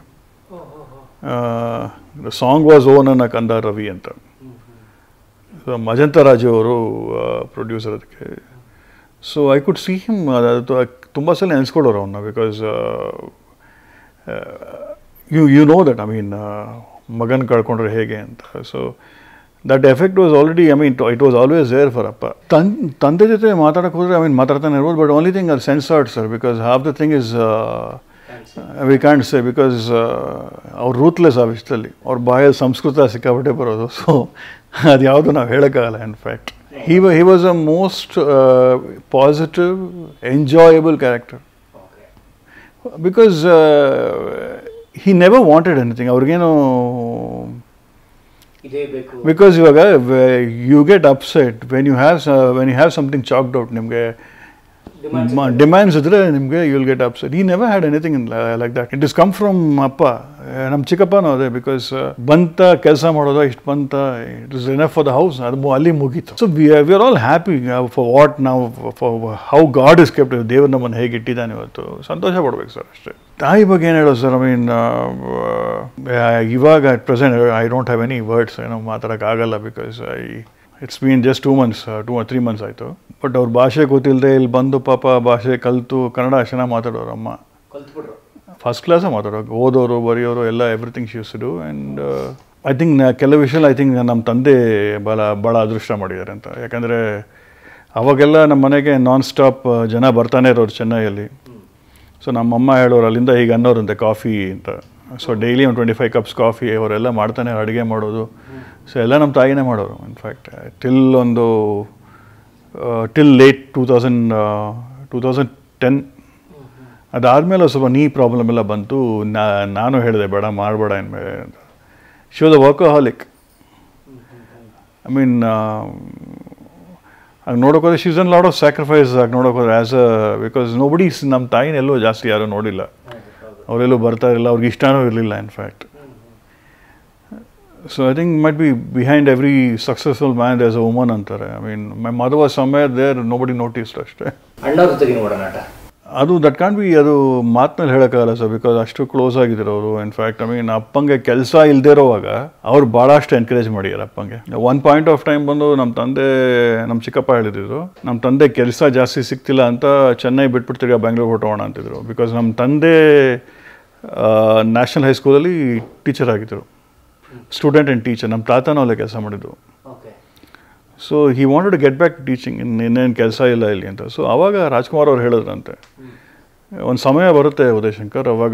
ಸಾಂಗ್ ವಾಸ್ ಓನ್ ಅನ್ನ ಕಂದ ರವಿ ಅಂತ ಸೊ ಮಜಂತ ರಾಜು ಅವರು ಪ್ರೊಡ್ಯೂಸರ್ ಅದಕ್ಕೆ so I could see him ಅದು ತುಂಬ ಸಲ ನೆನೆಸ್ಕೊಳ್ಳೋರು ಅವನ್ನ because you you know that I mean ಮಗನ ಕಳ್ಕೊಂಡ್ರೆ ಹೇಗೆ ಅಂತ so that effect was already I mean it was always there for ಅಪ್ಪ ತನ್ ತಂದೆ ಜೊತೆ ಮಾತಾಡೋಕೆ ಹೋದರೆ ಐ ಮೀನ್ ಮಾತಾಡ್ತಾನೆ ಇರ್ಬೋದು ಬಟ್ ಓನ್ಲಿ ಥಿಂಗ್ ಅದು censored sir because half the thing is we can't say because ಅವ್ರು ರೂತ್ಲೆಸ್ ಆ ವಿಷಯದಲ್ಲಿ ಅವ್ರ ಬಾಯಲ್ಲಿ ಸಂಸ್ಕೃತ ಸಿಕ್ಕಾಪಟ್ಟೆ ಬರೋದು ಸೊ ಅದು ಯಾವುದು ನಾವು ಹೇಳೋಕ್ಕಾಗಲ್ಲ in fact he he was a most positive enjoyable character because he never wanted anything ಅವ್ರಿಗೇನು ಇದೇ ಬೇಕು ಬಿಕಾಸ್ ಇವಾಗ you get upset when you have when you have something choked out ನಿಮಗೆ ಡಿಮ್ಯಾಂಡ್ಸ್ ಇದ್ರೆ ನಿಮಗೆ you will get upset he never had anything in like that it is come from ಅಪ್ಪ ನಮ್ಮ ಚಿಕ್ಕಪ್ಪನೂ ಅದೇ ಬಿಕಾಸ್ ಬಂತ ಕೆಲಸ ಮಾಡೋದು ಇಷ್ಟು ಬಂತ it is enough for the house ಅದು ಮು- ಅಲ್ಲಿ ಮುಗೀತು so we we are all happy for what ನಾವು for how God is kept ದೇವ್ರು ನಮ್ಮನ್ನು ಹೇಗೆ ಇಟ್ಟಿದ್ದಾನೆ ಇವತ್ತು ಸಂತೋಷ ಪಡ್ಬೇಕು ಸರ್ ಅಷ್ಟೇ ತಾಯಿ ಬಗ್ಗೆ ಏನು ಹೇಳೋದು ಸರ್ ಐ ಮೀನ್ ಇವಾಗ at present I don't have any words ಏನೋ ಮಾತಾಡೋಕ್ಕಾಗಲ್ಲ because I it's been just two months two three months ಆಯಿತು ಬಟ್ ಅವ್ರ ಭಾಷೆ ಗೊತ್ತಿಲ್ಲದೆ ಇಲ್ಲಿ ಬಂದು ಪಾಪ ಭಾಷೆ ಕಲಿತು ಕನ್ನಡ ಅಷ್ಟು ಚೆನ್ನಾಗಿ ಮಾತಾಡೋರು ಅಮ್ಮ ಕಲ್ತ್ಬಿಟ್ರು ಫಸ್ಟ್ ಕ್ಲಾಸೇ ಮಾತಾಡೋರು ಓದೋರು ಬರೆಯೋರು ಎಲ್ಲ everything she's do and I think ಕೆಲವು ವಿಷಯ ಐ ಥಿಂಕ್ ನಮ್ಮ ತಂದೆ ಭಾಳ ಭಾಳ ಅದೃಷ್ಟ ಮಾಡಿದ್ದಾರೆ ಅಂತ ಯಾಕಂದರೆ ಅವಾಗೆಲ್ಲ ನಮ್ಮ ಮನೆಗೆ ನಾನ್ ಸ್ಟಾಪ್ ಜನ ಬರ್ತಾನೆ ಇರೋರು ಚೆನ್ನೈಯಲ್ಲಿ ಸೊ ನಮ್ಮಮ್ಮ ಹೇಳೋರು ಅಲ್ಲಿಂದ ಈಗ ಅನ್ನೋರಂತೆ ಕಾಫಿ ಅಂತ ಸೊ ಡೈಲಿ ಒಂದು ಟ್ವೆಂಟಿ ಫೈವ್ ಕಪ್ಸ್ ಕಾಫಿ ಅವರೆಲ್ಲ ಮಾಡ್ತಾನೆ ಅಡುಗೆ ಮಾಡೋದು ಸೊ ಎಲ್ಲ ನಮ್ಮ ತಾಯಿನೇ ಮಾಡೋರು ಇನ್ಫ್ಯಾಕ್ಟ್ ಟಿಲ್ ಒಂದು till late two thousand two thousand ten ಅದಾದಮೇಲೆ ಸ್ವಲ್ಪ ನೀ ಪ್ರಾಬ್ಲಮ್ ಎಲ್ಲ ಬಂತು ನಾ ನಾನು ಹೇಳಿದೆ ಬೇಡ ಮಾಡಬೇಡ ಇನ್ಮೇಲೆ ಅಂತ she was a workaholic I mean ಆಗ ನೋಡೋಕೋದ್ರೆ she's an lot of sacrifice ಆಗಿ ನೋಡೋಕೋದ್ರೆ ಆ್ಯಸ್ ಅ ಬಿಕಾಸ್ ನೋಬಡಿ ನಮ್ಮ ತಾಯಿನೆಲ್ಲೂ ಜಾಸ್ತಿ ಯಾರೂ ನೋಡಿಲ್ಲ ಅವರೆಲ್ಲೂ ಬರ್ತಾ ಇರಲಿಲ್ಲ ಅವ್ರಿಗೆ ಇಷ್ಟನೂ ಇರಲಿಲ್ಲ in fact so I think might be behind every successful man as a woman ಅಂತಾರೆ I mean my mother was somewhere there nobody noticed ಅಷ್ಟೇ ಅಣ್ಣವ್ರ ಜೊತೆಗಿನ ಒಡನಾಟ ಅದು ದಟ್ ಕಾಂಟ್ ಬಿ ಅದು ಮಾತಿನಲ್ಲಿ ಹೇಳೋಕ್ಕಾಗಲ್ಲ ಸರ್ ಬಿಕಾಸ್ ಅಷ್ಟು ಕ್ಲೋಸ್ ಆಗಿದ್ರು ಅವರು ಇನ್ಫ್ಯಾಕ್ಟ್ ಐ ಮೀನ್ ಅಪ್ಪಂಗೆ ಕೆಲಸ ಇಲ್ಲದೆ ಇರೋವಾಗ ಅವ್ರು ಭಾಳಷ್ಟು ಎನ್ಕರೇಜ್ ಮಾಡಿದ್ದಾರೆ ಅಪ್ಪಂಗೆ ಒನ್ ಪಾಯಿಂಟ್ ಆಫ್ ಟೈಮ್ ಬಂದು ನಮ್ಮ ತಂದೆ ನಮ್ಮ ಚಿಕ್ಕಪ್ಪ ಹೇಳಿದ್ರು ನಮ್ಮ ತಂದೆ ಕೆಲಸ ಜಾಸ್ತಿ ಸಿಗ್ತಿಲ್ಲ ಅಂತ ಚೆನ್ನೈ ಬಿಟ್ಬಿಡ್ತೀರಿ ಬ್ಯಾಂಗ್ಳೂರ್ ಹೊಟ್ಟೋಣ ಅಂತಿದ್ರು ಬಿಕಾಸ್ ನಮ್ಮ ತಂದೆ ನ್ಯಾಷನಲ್ ಹೈಸ್ಕೂಲಲ್ಲಿ ಟೀಚರ್ ಆಗಿದ್ದರು ಸ್ಟೂಡೆಂಟ್ ಆ್ಯಂಡ್ ಟೀಚರ್ ನಮ್ಮ ತಾತನೂ ಅಲ್ಲೇ ಕೆಲಸ ಮಾಡಿದ್ದು okay so he wanted to get back to teaching ಇನ್ನು ಇನ್ನೇನು ಕೆಲಸ ಇಲ್ಲ ಇಲ್ಲಿ ಅಂತ ಸೊ ಆವಾಗ ರಾಜ್ಕುಮಾರ್ ಅವ್ರು ಹೇಳಿದ್ರಂತೆ ಒಂದು ಸಮಯ ಬರುತ್ತೆ ಉದಯಶಂಕರ್ ಅವಾಗ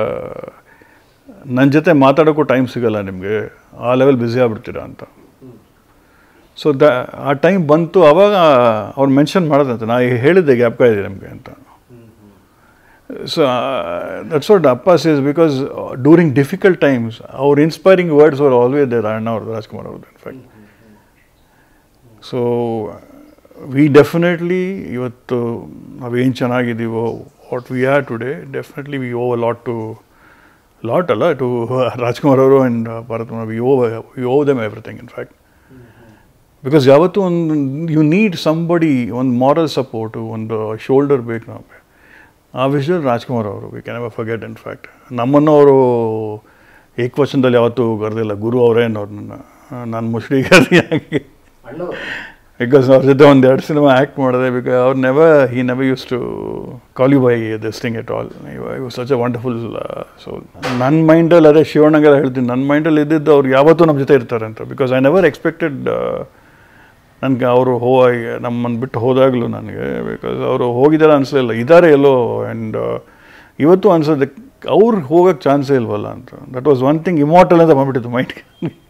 ನನ್ನ ಜೊತೆ ಮಾತಾಡೋಕ್ಕೂ ಟೈಮ್ ಸಿಗಲ್ಲ ನಿಮಗೆ ಆ ಲೆವೆಲ್ ಬ್ಯುಸಿ ಆಗ್ಬಿಡ್ತೀರಾ ಅಂತ ಸೊ ದ ಆ ಟೈಮ್ ಬಂತು ಆವಾಗ ಅವ್ರು ಮೆನ್ಷನ್ ಮಾಡಿದ್ರಂತೆ ನಾ ಹೇಳಿದ್ದೆ ಜ್ಞಾಪಕ ಇದೆ ನಿಮಗೆ ಅಂತ ಸೊ ದಟ್ಸ್ ವಾಟ್ ಅಪ್ಪ says because during difficult times ಅವ್ರ ಇನ್ಸ್ಪೈರಿಂಗ್ ವರ್ಡ್ಸ್ ಅವ್ರು ಆಲ್ವೇಸ್ ದೇರ್ ಅಣ್ಣ ಅವ್ರದ್ದು ರಾಜ್ಕುಮಾರ್ ಅವ್ರದ್ದು ಇನ್ಫ್ಯಾಕ್ಟ್ ಸೊ ವಿ ಡೆಫಿನೆಟ್ಲಿ ಇವತ್ತು ನಾವೇನು ಚೆನ್ನಾಗಿದ್ದೀವೋ what we are today definitely we owe lot to lot ಅಲ್ಲ ಟು ರಾಜ್ಕುಮಾರ್ ಅವರು and Bharath we owe we owe them everything in fact because ಯಾವತ್ತೂ ಒಂದು ಯು ನೀಡ್ ಸಂಬಡಿ ಒಂದು ಮಾರಲ್ ಸಪೋರ್ಟು ಒಂದು ಶೋಲ್ಡರ್ ಬೇಕು ನಮಗೆ ಆ ವಿಷಯದಲ್ಲಿ ರಾಜ್ಕುಮಾರ್ ಅವರು we can ever forget in fact ನಮ್ಮನ್ನು ಅವರು ಏಕವಚನದಲ್ಲಿ ಯಾವತ್ತೂ ಕರೆದಿಲ್ಲ ಗುರು ಅವರೇ ಅವ್ರನ್ನ ನಾನು ಮುಷ್ಟಿಗಾರಿ ಆಗಿ ಅಣ್ಣವರು ಬಿಕಾಸ್ ಅವ್ರ ಜೊತೆ ಒಂದು ಎರಡು ಸಿನಿಮಾ ಆ್ಯಕ್ಟ್ ಮಾಡಿದೆ ಬಿಕಾಸ್ ಅವ್ರು never he never use to call you by this thing at all you such a wonderful soul ನನ್ನ ಮೈಂಡಲ್ಲಿ ಅದೇ ಶಿವಣ್ಣಗೆಲ್ಲ ಹೇಳ್ತೀನಿ ನನ್ನ ಮೈಂಡಲ್ಲಿ ಇದ್ದಿದ್ದು ಅವ್ರು ಯಾವತ್ತೂ ನಮ್ಮ ಜೊತೆ ಇರ್ತಾರೆ ಅಂತ ಬಿಕಾಸ್ ಐ ನೆವರ್ ಎಕ್ಸ್ಪೆಕ್ಟೆಡ್ ನನಗೆ ಅವರು ಹೋ ನಮ್ಮನ್ನು ಬಿಟ್ಟು ಹೋದಾಗಲೂ ನನಗೆ ಬಿಕಾಸ್ ಅವರು ಹೋಗಿದ್ದಾರೆ ಅನಿಸಲಿಲ್ಲ ಇದ್ದಾರೆ ಎಲ್ಲೋ ಆ್ಯಂಡ್ ಇವತ್ತು ಅನ್ಸೋದೆ ಅವ್ರು ಹೋಗೋಕ್ಕೆ ಚಾನ್ಸೇ ಇಲ್ವಲ್ಲ ಅಂತ that was one thing immortal ಅಂತ ಬಂದ್ಬಿಟ್ಟಿತ್ತು ಮೈಂಡ್ಗೆ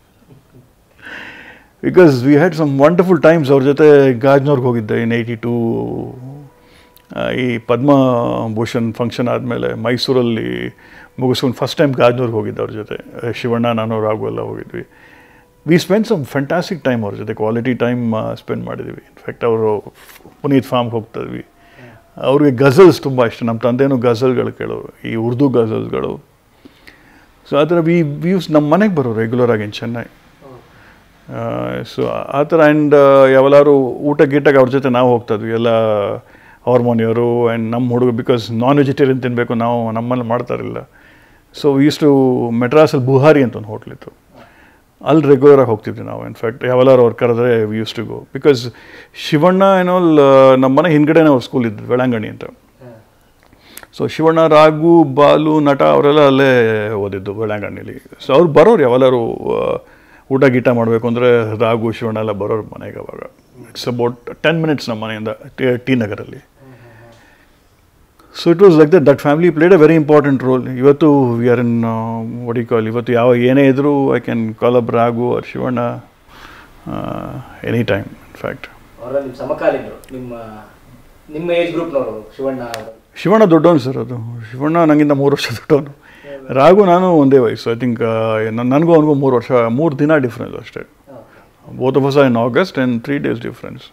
because we had some wonderful times ಅವ್ರ ಜೊತೆ ಗಾಜ್ನವ್ರಿಗೆ ಹೋಗಿದ್ದೆ ಇನ್ ಏಯ್ಟಿ ಟೂ ಈ ಪದ್ಮಭೂಷಣ್ ಫಂಕ್ಷನ್ ಆದಮೇಲೆ ಮೈಸೂರಲ್ಲಿ ಮುಗಿಸ್ಕೊಂಡು ಫಸ್ಟ್ ಟೈಮ್ ಗಾಜ್ನವ್ರಿಗೆ ಹೋಗಿದ್ದೆ ಅವ್ರ ಜೊತೆ ಶಿವಣ್ಣ ನಾನು ರಾಘು ಎಲ್ಲ ಹೋಗಿದ್ವಿ we spend some fantastic time ಅವ್ರ ಜೊತೆ ಕ್ವಾಲಿಟಿ ಟೈಮ್ ಸ್ಪೆಂಡ್ ಮಾಡಿದ್ವಿ ಇನ್ಫ್ಯಾಕ್ಟ್ ಅವರು ಪುನೀತ್ ಫಾರ್ಮ್ಗೆ ಹೋಗ್ತಾಯಿದ್ವಿ ಅವ್ರಿಗೆ ಗಝಲ್ಸ್ ತುಂಬ ಇಷ್ಟ ನಮ್ಮ ತಂದೆನೂ ಗಝಲ್ಗಳು ಕೇಳೋರು ಈ ಉರ್ದು ಗಝಲ್ಸ್ಗಳು ಸೊ ಆ ಥರ ವಿ ವ್ಯೂಸ್ ನಮ್ಮ ಮನೆಗೆ ಬರೋರು ರೆಗ್ಯುಲರ್ ಆಗಿ ಇನ್ ಚೆನ್ನೈ ಸೊ ಆ ಥರ ಆ್ಯಂಡ್ ಯಾವಲಾರು ಊಟ ಗೀಟಕ್ಕೆ ಅವ್ರ ಜೊತೆ ನಾವು ಹೋಗ್ತಾಯಿದ್ವಿ ಎಲ್ಲ ಹಾರ್ಮೋನಿಯವರು ಆ್ಯಂಡ್ ನಮ್ಮ ಹುಡುಗ ಬಿಕಾಸ್ ನಾನ್ ವೆಜಿಟೇರಿಯನ್ ತಿನ್ನಬೇಕು ನಾವು ನಮ್ಮಲ್ಲಿ ಮಾಡ್ತಾರಿಲ್ಲ ಸೊ ಯೂಸ್ ಟು ಮೆಡ್ರಾಸಲ್ಲಿ ಬುಹಾರಿ ಅಂತ ಒಂದು ಹೋಟ್ಲಿತ್ತು ಅಲ್ಲಿ ರೆಗ್ಯುಲರಾಗಿ ಹೋಗ್ತಿದ್ವಿ ನಾವು ಇನ್ಫ್ಯಾಕ್ಟ್ ಯಾವಲಾರು ಅವ್ರು ಕರೆದ್ರೆ we use to go because Shivanna ಏನೋ ನಮ್ಮ ಮನೆ ಹಿಂದ್ಗಡೆನೇ ಅವ್ರ ಸ್ಕೂಲ್ ಇದ್ದು ಬೆಳಂಗಣಿ ಅಂತ ಸೊ ಶಿವಣ್ಣ ರಾಘು ಬಾಲು ನಟ ಅವರೆಲ್ಲ ಅಲ್ಲೇ ಓದಿದ್ದು ಬೆಳಂಗಣ್ಣಿಲಿ ಸೊ ಅವ್ರು ಬರೋರು ಯಾವಲಾರು ಊಟ ಗೀಟ ಮಾಡಬೇಕು ಅಂದರೆ ರಾಘು ಶಿವಣ್ಣ ಎಲ್ಲ ಬರೋರು ಮನೆಗೆ ಅವಾಗ ಇಟ್ಸ್ ಅಬೌಟ್ ಟೆನ್ ಮಿನಿಟ್ಸ್ ನಮ್ಮ ಮನೆಯಿಂದ ಟಿ- ಟಿ ನಗರಲ್ಲಿ so it was like that that family played a very important role ಇವತ್ತು ವಿ ಆರ್ ಇನ್ ವಡಿ ಕಾಲ್ ಇವತ್ತು ಯಾವ ಏನೇ ಇದ್ದರೂ I can call up Raghu or Shivanna any time in fact ಅವರ ನಿಮ್ಮ ಸಮಕಾಲೀನರು ನಿಮ್ಮ ನಿಮ್ಮ ಏಜ್ ಗ್ರೂಪ್ನವರು ಶಿವಣ್ಣ ಅವರು ಶಿವಣ್ಣ ದೊಡ್ಡವನು ಸರ್ ಅದು ಶಿವಣ್ಣ ನನಗಿಂತ ಮೂರು ವರ್ಷ ದೊಡ್ಡವನು ರಾಘು ನಾನು ಒಂದೇ ವಯಸ್ಸು ಐ ಥಿಂಕ್ ನನಗೂ ಅವನಿಗೂ ಮೂರು ವರ್ಷ ಮೂರು ದಿನ ಡಿಫ್ರೆನ್ಸ್ ಅಷ್ಟೇ both of in August and three days difference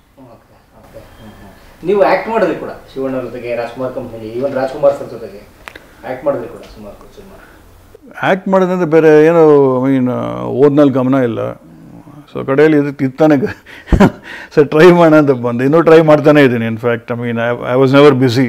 ನೀವು ಆಕ್ಟ್ ಮಾಡಿದ್ರಿ ಕೂಡ ಶಿವಣ್ಣ ಅವ್ರ ಜೊತೆಗೆ ರಾಜ್ಕುಮಾರ್ ಕಂಪ್ನಿಗೆ ಈವನ್ ರಾಜ್ಕುಮಾರ್ ಸರ್ ಜೊತೆಗೆ ಆಕ್ಟ್ ಮಾಡಿದ್ರಿ ಕೂಡ ಸುಮಾರು ಸಿನಿಮಾ ಆ್ಯಕ್ಟ್ ಮಾಡೋದಂದ್ರೆ ಬೇರೆ ಏನೋ ಐ ಮೀನ್ ಓದ್ನಲ್ಲಿ ಗಮನ ಇಲ್ಲ ಸೊ ಕಡೆಯಲ್ಲಿ ಇದು ಇತ್ತಾನೆ ಸರ್ ಟ್ರೈ ಮಾಡೋಣ ಅಂತ ಬಂದು ಇನ್ನೂ ಟ್ರೈ ಮಾಡ್ತಾನೆ ಇದ್ದೀನಿ in fact I mean I was never busy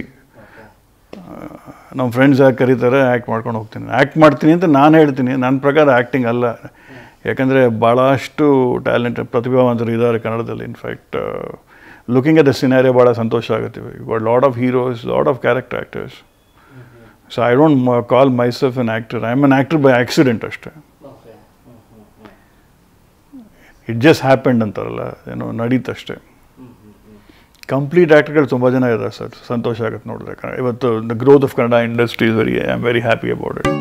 ನಮ್ಮ ಫ್ರೆಂಡ್ಸ್ ಯಾಕೆ ಕರೀತಾರೆ ಆ್ಯಕ್ಟ್ ಮಾಡ್ಕೊಂಡು ಹೋಗ್ತೀನಿ ಆ್ಯಕ್ಟ್ ಮಾಡ್ತೀನಿ ಅಂತ ನಾನು ಹೇಳ್ತೀನಿ ನನ್ನ ಪ್ರಕಾರ ಆ್ಯಕ್ಟಿಂಗ್ ಅಲ್ಲ ಯಾಕಂದರೆ ಭಾಳಷ್ಟು ಟ್ಯಾಲೆಂಟ್ ಪ್ರತಿಭಾವಂತರು ಇದ್ದಾರೆ ಕನ್ನಡದಲ್ಲಿ in fact looking at the scenario ಭಾಳ ಸಂತೋಷ ಆಗುತ್ತೆ got lot of heroes lot of character actors so I don't call myself an actor I am an actor by accident ಅಷ್ಟೇ ಇಟ್ ಜಸ್ಟ್ ಹ್ಯಾಪೆಂಡ್ ಅಂತಾರಲ್ಲ ಏನೋ ನಡೀತಷ್ಟೇ ಕಂಪ್ಲೀಟ್ ಆ್ಯಕ್ಟರ್ಗಳು ತುಂಬ ಜನ ಇದ್ದಾರೆ ಸರ್ ಸಂತೋಷ ಆಗುತ್ತೆ ನೋಡಿದ್ರೆ ಕನ್ನಡ ಇವತ್ತು the growth of Kannada industry is very I am very happy about it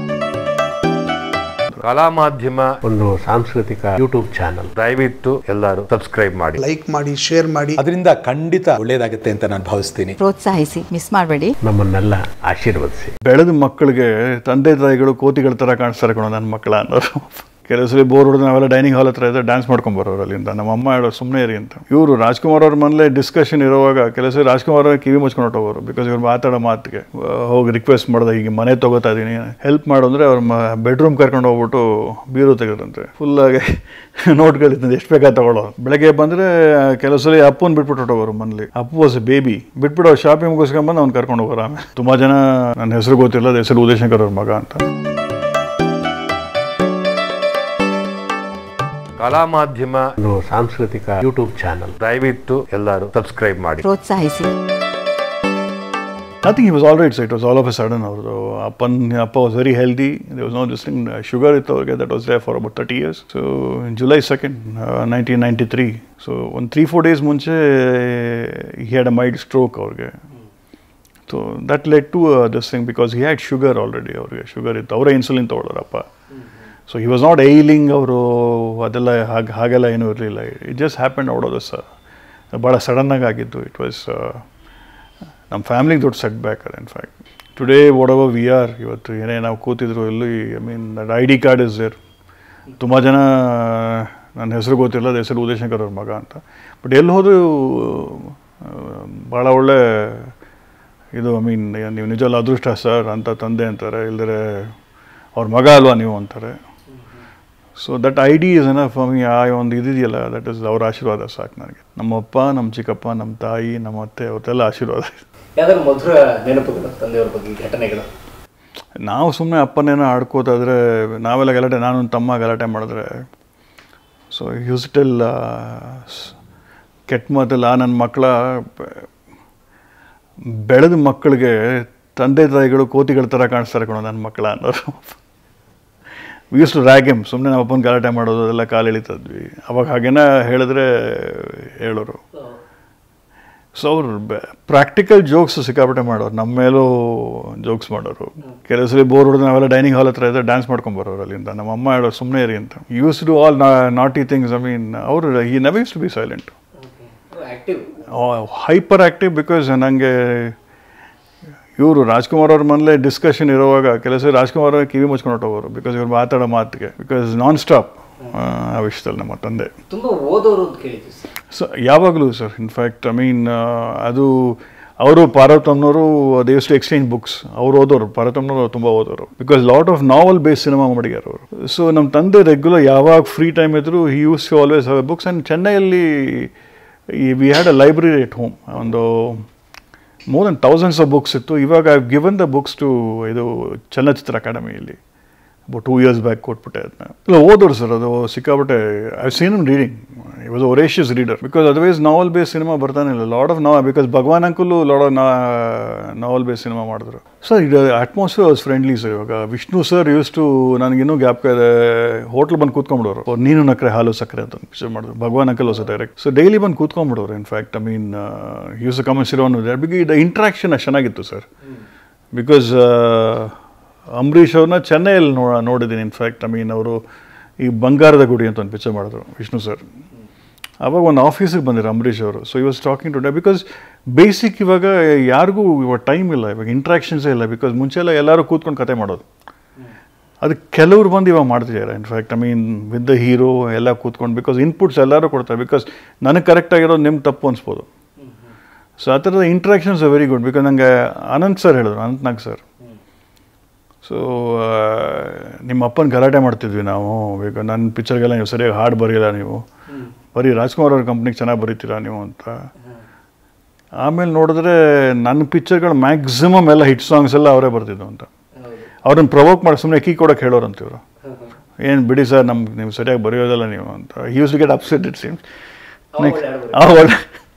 ಕಲಾ ಮಾಧ್ಯಮ ಒಂದು ಸಾಂಸ್ಕೃತಿಕ ಯೂಟ್ಯೂಬ್ ಚಾನಲ್ ದಯವಿಟ್ಟು ಎಲ್ಲರೂ ಸಬ್ಸ್ಕ್ರೈಬ್ ಮಾಡಿ ಲೈಕ್ ಮಾಡಿ ಶೇರ್ ಮಾಡಿ ಅದರಿಂದ ಖಂಡಿತ ಒಳ್ಳೇದಾಗುತ್ತೆ ಅಂತ ನಾನು ಭಾವಿಸ್ತೀನಿ ಪ್ರೋತ್ಸಾಹಿಸಿ ಮಿಸ್ ಮಾಡಬೇಡಿ ನಮ್ಮನ್ನೆಲ್ಲ ಆಶೀರ್ವದಿಸಿ ಬೆಳೆದ ಮಕ್ಕಳಿಗೆ ತಂದೆ ತಾಯಿಗಳು ಕೋತಿಗಳ ಥರ ಕಾಣಿಸ್ತಾರೆ ಕಣೋ ನನ್ನ ಮಕ್ಕಳ ಅನ್ನೋರು ಕೆಲವು ಸಲ ಬೋರ್ ಹೊಡೆದು ನಾವೆಲ್ಲ ಡೈನಿಂಗ್ ಹಾಲ್ ಹತ್ರ ಇದ್ದರೆ ಡ್ಯಾನ್ಸ್ ಮಾಡ್ಕೊಂಡು ಬರೋರು ಅಲ್ಲಿಂದ ನಮ್ಮ ಅಮ್ಮ ಹೇಳೋ ಸುಮ್ಮನೆ ಇರಿ ಅಂತ ಇವರು ರಾಜ್ಕುಮಾರ್ ಅವ್ರ ಮನೇಲೆ ಡಿಸ್ಕಷನ್ ಇರುವಾಗ ಕೆಲವು ಸಲ ರಾಜ್ಕುಮಾರ್ ಅವ್ರ ಕಿವಿ ಮುಚ್ಕೊಂಡು ಹೊಟ್ಟೋಗೋರು ಬಿಕಾಸ್ ಇವ್ರು ಮಾತಾಡೋ ಮಾತಿಗೆ ಆ, ಹೋಗಿ ರಿಕ್ವೆಸ್ಟ್ ಮಾಡಿದೆ ಈಗ ಮನೆ ತೊಗೋತಾ ಇದ್ದೀನಿ ಹೆಲ್ಪ್ ಮಾಡು ಅಂದರೆ ಅವ್ರ ಬೆಡ್ರೂಮ್ ಕರ್ಕೊಂಡು ಹೋಗ್ಬಿಟ್ಟು ಬೀರು ತೆಗೆದ್ರಂತೆ ಫುಲ್ಲಾಗಿ ನೋಟ್ಗಳಿರ್ತದೆ ಎಷ್ಟು ಬೇಕಾದ ತಗೊಳ್ಳೋ ಬೆಳಗ್ಗೆ ಬಂದರೆ ಕೆಲವು ಸಲ ಅಪ್ಪನ ಬಿಟ್ಬಿಟ್ಟು ಹೊಟ್ಟೋಗೋರು ಮನೇಲಿ ಅಪ್ಪು ವಾಸ್ ಬೇಬಿ ಬಿಟ್ಬಿಟ್ಟು ಅವ್ರು ಶಾಪಿಂಗ್ ಮುಗಿಸ್ಕೊಂಬಂದು ಅವ್ನು ಕರ್ಕೊಂಡು ಹೋಗೋರು ಆಮೇಲೆ ತುಂಬ ಜನ ನನ್ನ ಹೆಸರು ಗೊತ್ತಿಲ್ಲ ಅದ್ ಹೆಸರು ಉದಯಶಂಕರ್ ಅವ್ರ ಮಗ ಅಂತ ಕಲಾ ಮಾಧ್ಯಮ ಒಂದು ಸಾಂಸ್ಕೃತಿಕ ಯೂಟ್ಯೂಬ್ ಚಾನಲ್ ದಯವಿಟ್ಟು ಎಲ್ಲರೂ ಸಬ್ಸ್ಕ್ರೈಬ್ ಮಾಡಿ ಪ್ರೋತ್ಸಾಹಿಸಿ nothing he was all right it was all of a sudden ಅವ್ರದ್ದು ಅಪ್ಪನ್ ಅಪ್ಪ was very healthy they was no this thing sugar ಇತ್ತು ಅವ್ರಿಗೆ that was they for about thirty years so July second nineteen ninety three so ಒಂದು ತ್ರೀ ಫೋರ್ ಡೇಸ್ ಮುಂಚೆ he had a mild stroke ಅವ್ರಿಗೆ so that let to this thing because he had sugar already ಅವ್ರಿಗೆ ಶುಗರ್ ಇತ್ತು ಅವರೇ insulin ತೊಗೊಳೋರಪ್ಪ so he was not ailing ಅವರು ಅದೆಲ್ಲ ಹಾಗೆ ಹಾಗೆಲ್ಲ ಏನೂ ಇರಲಿಲ್ಲ it just happened out of this ಭಾಳ ಸಡನ್ನಾಗಿ ಆಗಿದ್ದು ಇಟ್ ವಾಸ್ ನಮ್ಮ ಫ್ಯಾಮ್ಲಿಗೆ ದೊಡ್ಡ ಸೆಟ್ ಬ್ಯಾಕ್ ಅದು in fact today what ever we are ಇವತ್ತು ಏನೇ ನಾವು ಕೂತಿದ್ರು ಎಲ್ಲಿ I mean ID card is there ತುಂಬ ಜನ ನನ್ನ ಹೆಸರು ಗೊತ್ತಿಲ್ಲ ಅದ್ ಹೆಸರು ಉದಯಶಂಕರ್ ಅವ್ರ ಮಗ ಅಂತ ಬಟ್ ಎಲ್ಲಿ ಹೋದರೂ ಭಾಳ ಒಳ್ಳೆ ಇದು ಐ ಮೀನ್ ನೀವು ನಿಜವಲ್ಲ ಅದೃಷ್ಟ ಸರ್ ಅಂತ ತಂದೆ ಅಂತಾರೆ ಇಲ್ದರೆ ಅವ್ರ ಮಗ ಅಲ್ವಾ ನೀವು ಅಂತಾರೆ so that ID is enough me ಆ ಒಂದು ಇದಿದೆಯಲ್ಲ ದಟ್ ಇಸ್ ಅವ್ರ ಆಶೀರ್ವಾದ ಸಾಕು ನನಗೆ ನಮ್ಮಪ್ಪ ನಮ್ಮ ಚಿಕ್ಕಪ್ಪ ನಮ್ಮ ತಾಯಿ ನಮ್ಮ ಅತ್ತೆ ಅವ್ರದ್ದೆಲ್ಲ ಆಶೀರ್ವಾದ ಯಾವ್ದಾದ್ರು ಮಧುರ ನೆನಪುಗಳು ತಂದೆಯವ್ರ ಬಗ್ಗೆ ಘಟನೆಗಳು ನಾವು ಸುಮ್ಮನೆ ಅಪ್ಪನೇನೋ ಆಡ್ಕೋತಾದ್ರೆ ನಾವೆಲ್ಲ ಗಲಾಟೆ ನಾನು ನನ್ನ ತಮ್ಮ ಗಲಾಟೆ ಮಾಡಿದ್ರೆ ಸೊ ಯೂಸ್ಟೆಲ್ ಕೆಟ್ಟ ಮಾತಲ್ಲ ನನ್ನ ಮಕ್ಕಳ ಬೆಳೆದ ಮಕ್ಕಳಿಗೆ ತಂದೆ ತಾಯಿಗಳು ಕೋತಿಗಳ ಥರ ಕಾಣಿಸ್ತಾರೆ ಕಣೋ ನನ್ನ ಮಕ್ಕಳ ಅನ್ನೋರು ಯೂಸ್ ಟು ರ್ಯಾಗೆಮ್ ಸುಮ್ಮನೆ ನಮ್ಮ ಅಪ್ಪನ ಗಲಾಟೆ ಮಾಡೋದು ಅದೆಲ್ಲ ಕಾಲು ಎಳಿತಿದ್ವಿ ಅವಾಗ ಹಾಗೇನ ಹೇಳಿದ್ರೆ ಹೇಳೋರು ಸೊ ಅವ್ರು ಪ್ರಾಕ್ಟಿಕಲ್ ಜೋಕ್ಸ್ ಸಿಕ್ಕಾಪಟ್ಟೆ ಮಾಡೋರು ನಮ್ಮ ಮೇಲೂ ಜೋಕ್ಸ್ ಮಾಡೋರು ಕೆಲವು ಸಲ ಬೋರ್ ಹೊಡೆದು ನಾವೆಲ್ಲ ಡೈನಿಂಗ್ ಹಾಲ್ ಹತ್ರ ಇದ್ದರೆ ಡ್ಯಾನ್ಸ್ ಮಾಡ್ಕೊಂಬರೋರು ಅಲ್ಲಿಂದ ನಮ್ಮ ಅಮ್ಮ ಹೇಳೋರು ಸುಮ್ಮನೆ ಇರಿ ಅಂತ use to all naughty things I mean ಅವರು he never use to be silent active hyper active because ನನಗೆ ಇವರು ರಾಜ್ಕುಮಾರ್ ಅವ್ರ ಮನೇಲೆ ಡಿಸ್ಕಷನ್ ಇರುವಾಗ ಕೆಲಸ ರಾಜ್ಕುಮಾರ್ ಅವ್ರ ಕಿವಿ ಮುಚ್ಕೊಂಡು ಹೊಟ್ಟೋಗೋರು ಬಿಕಾಸ್ ಇವ್ರು ಮಾತಾಡೋ ಮಾತಿಗೆ ಬಿಕಾಸ್ ನಾನ್ ಸ್ಟಾಪ್ ಆ ವಿಷಯದಲ್ಲಿ ನಮ್ಮ ತಂದೆ ತುಂಬಾ ಓದೋರು ಅಂತ ಕೇಳಿದ್ವಿ ಸರ್ ಸೊ ಯಾವಾಗಲೂ ಸರ್ ಇನ್ಫ್ಯಾಕ್ಟ್ ಐ ಮೀನ್ ಅದು ಅವರು ಪಾರ್ವತಮ್ನವರು they use to exchange books ಅವ್ರು ಓದೋರು ಪಾರ್ವತಮ್ನವರು ತುಂಬ ಓದೋರು because lot of novel base ಸಿನಿಮಾ ಮಾಡಿದ್ದಾರೆ ಅವರು ಸೊ ನಮ್ಮ ತಂದೆ ರೆಗ್ಯುಲರ್ ಯಾವಾಗ ಫ್ರೀ ಟೈಮ್ ಇದ್ರು he use to always have books and ಚೆನ್ನೈಯಲ್ಲಿ he we had a library at home ಒಂದು more than thousands of books ಇತ್ತು ಇವಾಗ I given the books to ಇದು ಚಲನಚಿತ್ರ ಅಕಾಡೆಮಿಯಲ್ಲಿ ಅಬೌಟ್ ಟೂ ಇಯರ್ಸ್ ಬ್ಯಾಕ್ ಕೊಟ್ಬಿಟ್ಟೆ ಅದನ್ನ ಇಲ್ಲ ಓದೋರು ಸರ್ ಅದು ಸಿಕ್ಕಾಬಿಟ್ಟೆ I seen him reading he was voracious reader because otherwise novel base ಸಿನಿಮಾ ಬರ್ತಾನೆ ಇಲ್ಲ ಲಾಡ್ ಆಫ್ ನಾವ್ because Bhagwan uncle lot of novel base ಸಿನಿಮಾ ಮಾಡಿದ್ರು ಸರ್ ಇದು ಅಟ್ಮಾಸ್ಫಿಯರ್ ವಾಸ್ ಫ್ರೆಂಡ್ಲಿ ಸರ್ ಇವಾಗ ವಿಷ್ಣು ಸರ್ ಯೂಸ್ ಟು ನನಗಿನ್ನೂ ಜ್ಞಾಪಕ ಇದೆ ಹೋಟ್ಲ್ ಬಂದು ಕೂತ್ಕೊಂಡ್ಬಿಡೋರು ಅವ್ರು ನೀನು ನಕ್ರೆ ಹಾಲು ಸಕ್ಕರೆ ಅಂತ ಪಿಕ್ಚರ್ ಮಾಡಿದ್ರು ಭಗವಾನ್ ಅಂಕಲ್ ಹೊಸ ಡೈರೆಕ್ಟ್ ಸೊ ಡೈಲಿ ಬಂದು ಕೂತ್ಕೊಂಡ್ಬಿಡೋರು in fact I mean use commercial one because the interaction ಅಷ್ಟು ಚೆನ್ನಾಗಿತ್ತು ಸರ್ ಬಿಕಾಸ್ ಅಂಬರೀಷ್ ಅವ್ರನ್ನ ಚೆನ್ನೈಯಲ್ಲಿ ನೋ ನೋಡಿದ್ದೀನಿ ಇನ್ಫ್ಯಾಕ್ಟ್ ಐ ಮೀನ್ ಅವರು ಈ ಬಂಗಾರದ ಗುಡಿ ಅಂತ ಒಂದು ಪಿಕ್ಚರ್ ಮಾಡಿದ್ರು ವಿಷ್ಣು ಸರ್ ಅವಾಗ ಒಂದು ಆಫೀಸಿಗೆ ಬಂದಿರು ಅಂಬರೀಷ್ ಅವರು so he was talking today because basic ಇವಾಗ ಯಾರಿಗೂ ಇವಾಗ ಟೈಮ್ ಇಲ್ಲ ಇವಾಗ ಇಂಟ್ರಾಕ್ಷನ್ಸೇ ಇಲ್ಲ ಬಿಕಾಸ್ ಮುಂಚೆ ಎಲ್ಲ ಎಲ್ಲರೂ ಕೂತ್ಕೊಂಡು ಕತೆ ಮಾಡೋದು ಅದು ಕೆಲವ್ರು ಬಂದು ಇವಾಗ ಮಾಡ್ತಿದ್ದಾರೆ in fact I mean with the hero ಎಲ್ಲ ಕೂತ್ಕೊಂಡು ಬಿಕಾಸ್ ಇನ್ಪುಟ್ಸ್ ಎಲ್ಲರೂ ಕೊಡ್ತಾರೆ ಬಿಕಾಸ್ ನನಗೆ ಕರೆಕ್ಟ್ ಆಗಿರೋದು ನಿಮ್ಮ ತಪ್ಪು ಅನ್ಸ್ಬೋದು ಸೊ ಆ ಥರದ ಇಂಟ್ರಾಕ್ಷನ್ಸ್ ವೆರಿ ಗುಡ್ ಬಿಕಾಸ್ ನನಗೆ ಅನಂತ್ ಸರ್ ಹೇಳಿದ್ರು ಅನಂತ್ ನಾಗ್ ಸರ್ ಸೊ ನಿಮ್ಮ ಅಪ್ಪನ ಗಲಾಟೆ ಮಾಡ್ತಿದ್ವಿ ನಾವು ಈಗ ನನ್ನ ಪಿಕ್ಚರ್ಗೆಲ್ಲ ನೀವು ಸರಿಯಾಗಿ ಹಾಡು ಬರೆಯಲ್ಲ ನೀವು ಬರೀ ರಾಜ್ಕುಮಾರ್ ಅವ್ರ ಕಂಪ್ನಿಗೆ ಚೆನ್ನಾಗಿ ಬರೀತೀರಾ ನೀವು ಅಂತ ಆಮೇಲೆ ನೋಡಿದ್ರೆ ನನ್ನ ಪಿಕ್ಚರ್ಗಳು ಮ್ಯಾಕ್ಸಿಮಮ್ ಎಲ್ಲ ಹಿಟ್ ಸಾಂಗ್ಸ್ ಎಲ್ಲ ಅವರೇ ಬರ್ತಿದ್ವು ಅಂತ ಅವ್ರನ್ನ ಪ್ರವೋಕ್ ಮಾಡಿ ಸುಮ್ಮನೆ ಕೀ ಕೊಡೋಕೆ ಹೇಳೋರಂತ ಇವರು ಏನು ಬಿಡಿ ಸರ್ ನಮ್ಗೆ ನೀವು ಸರಿಯಾಗಿ ಬರೆಯೋದಲ್ಲ ನೀವು ಅಂತ use get upset it seems next ಆ ಒಳ್ಳೆ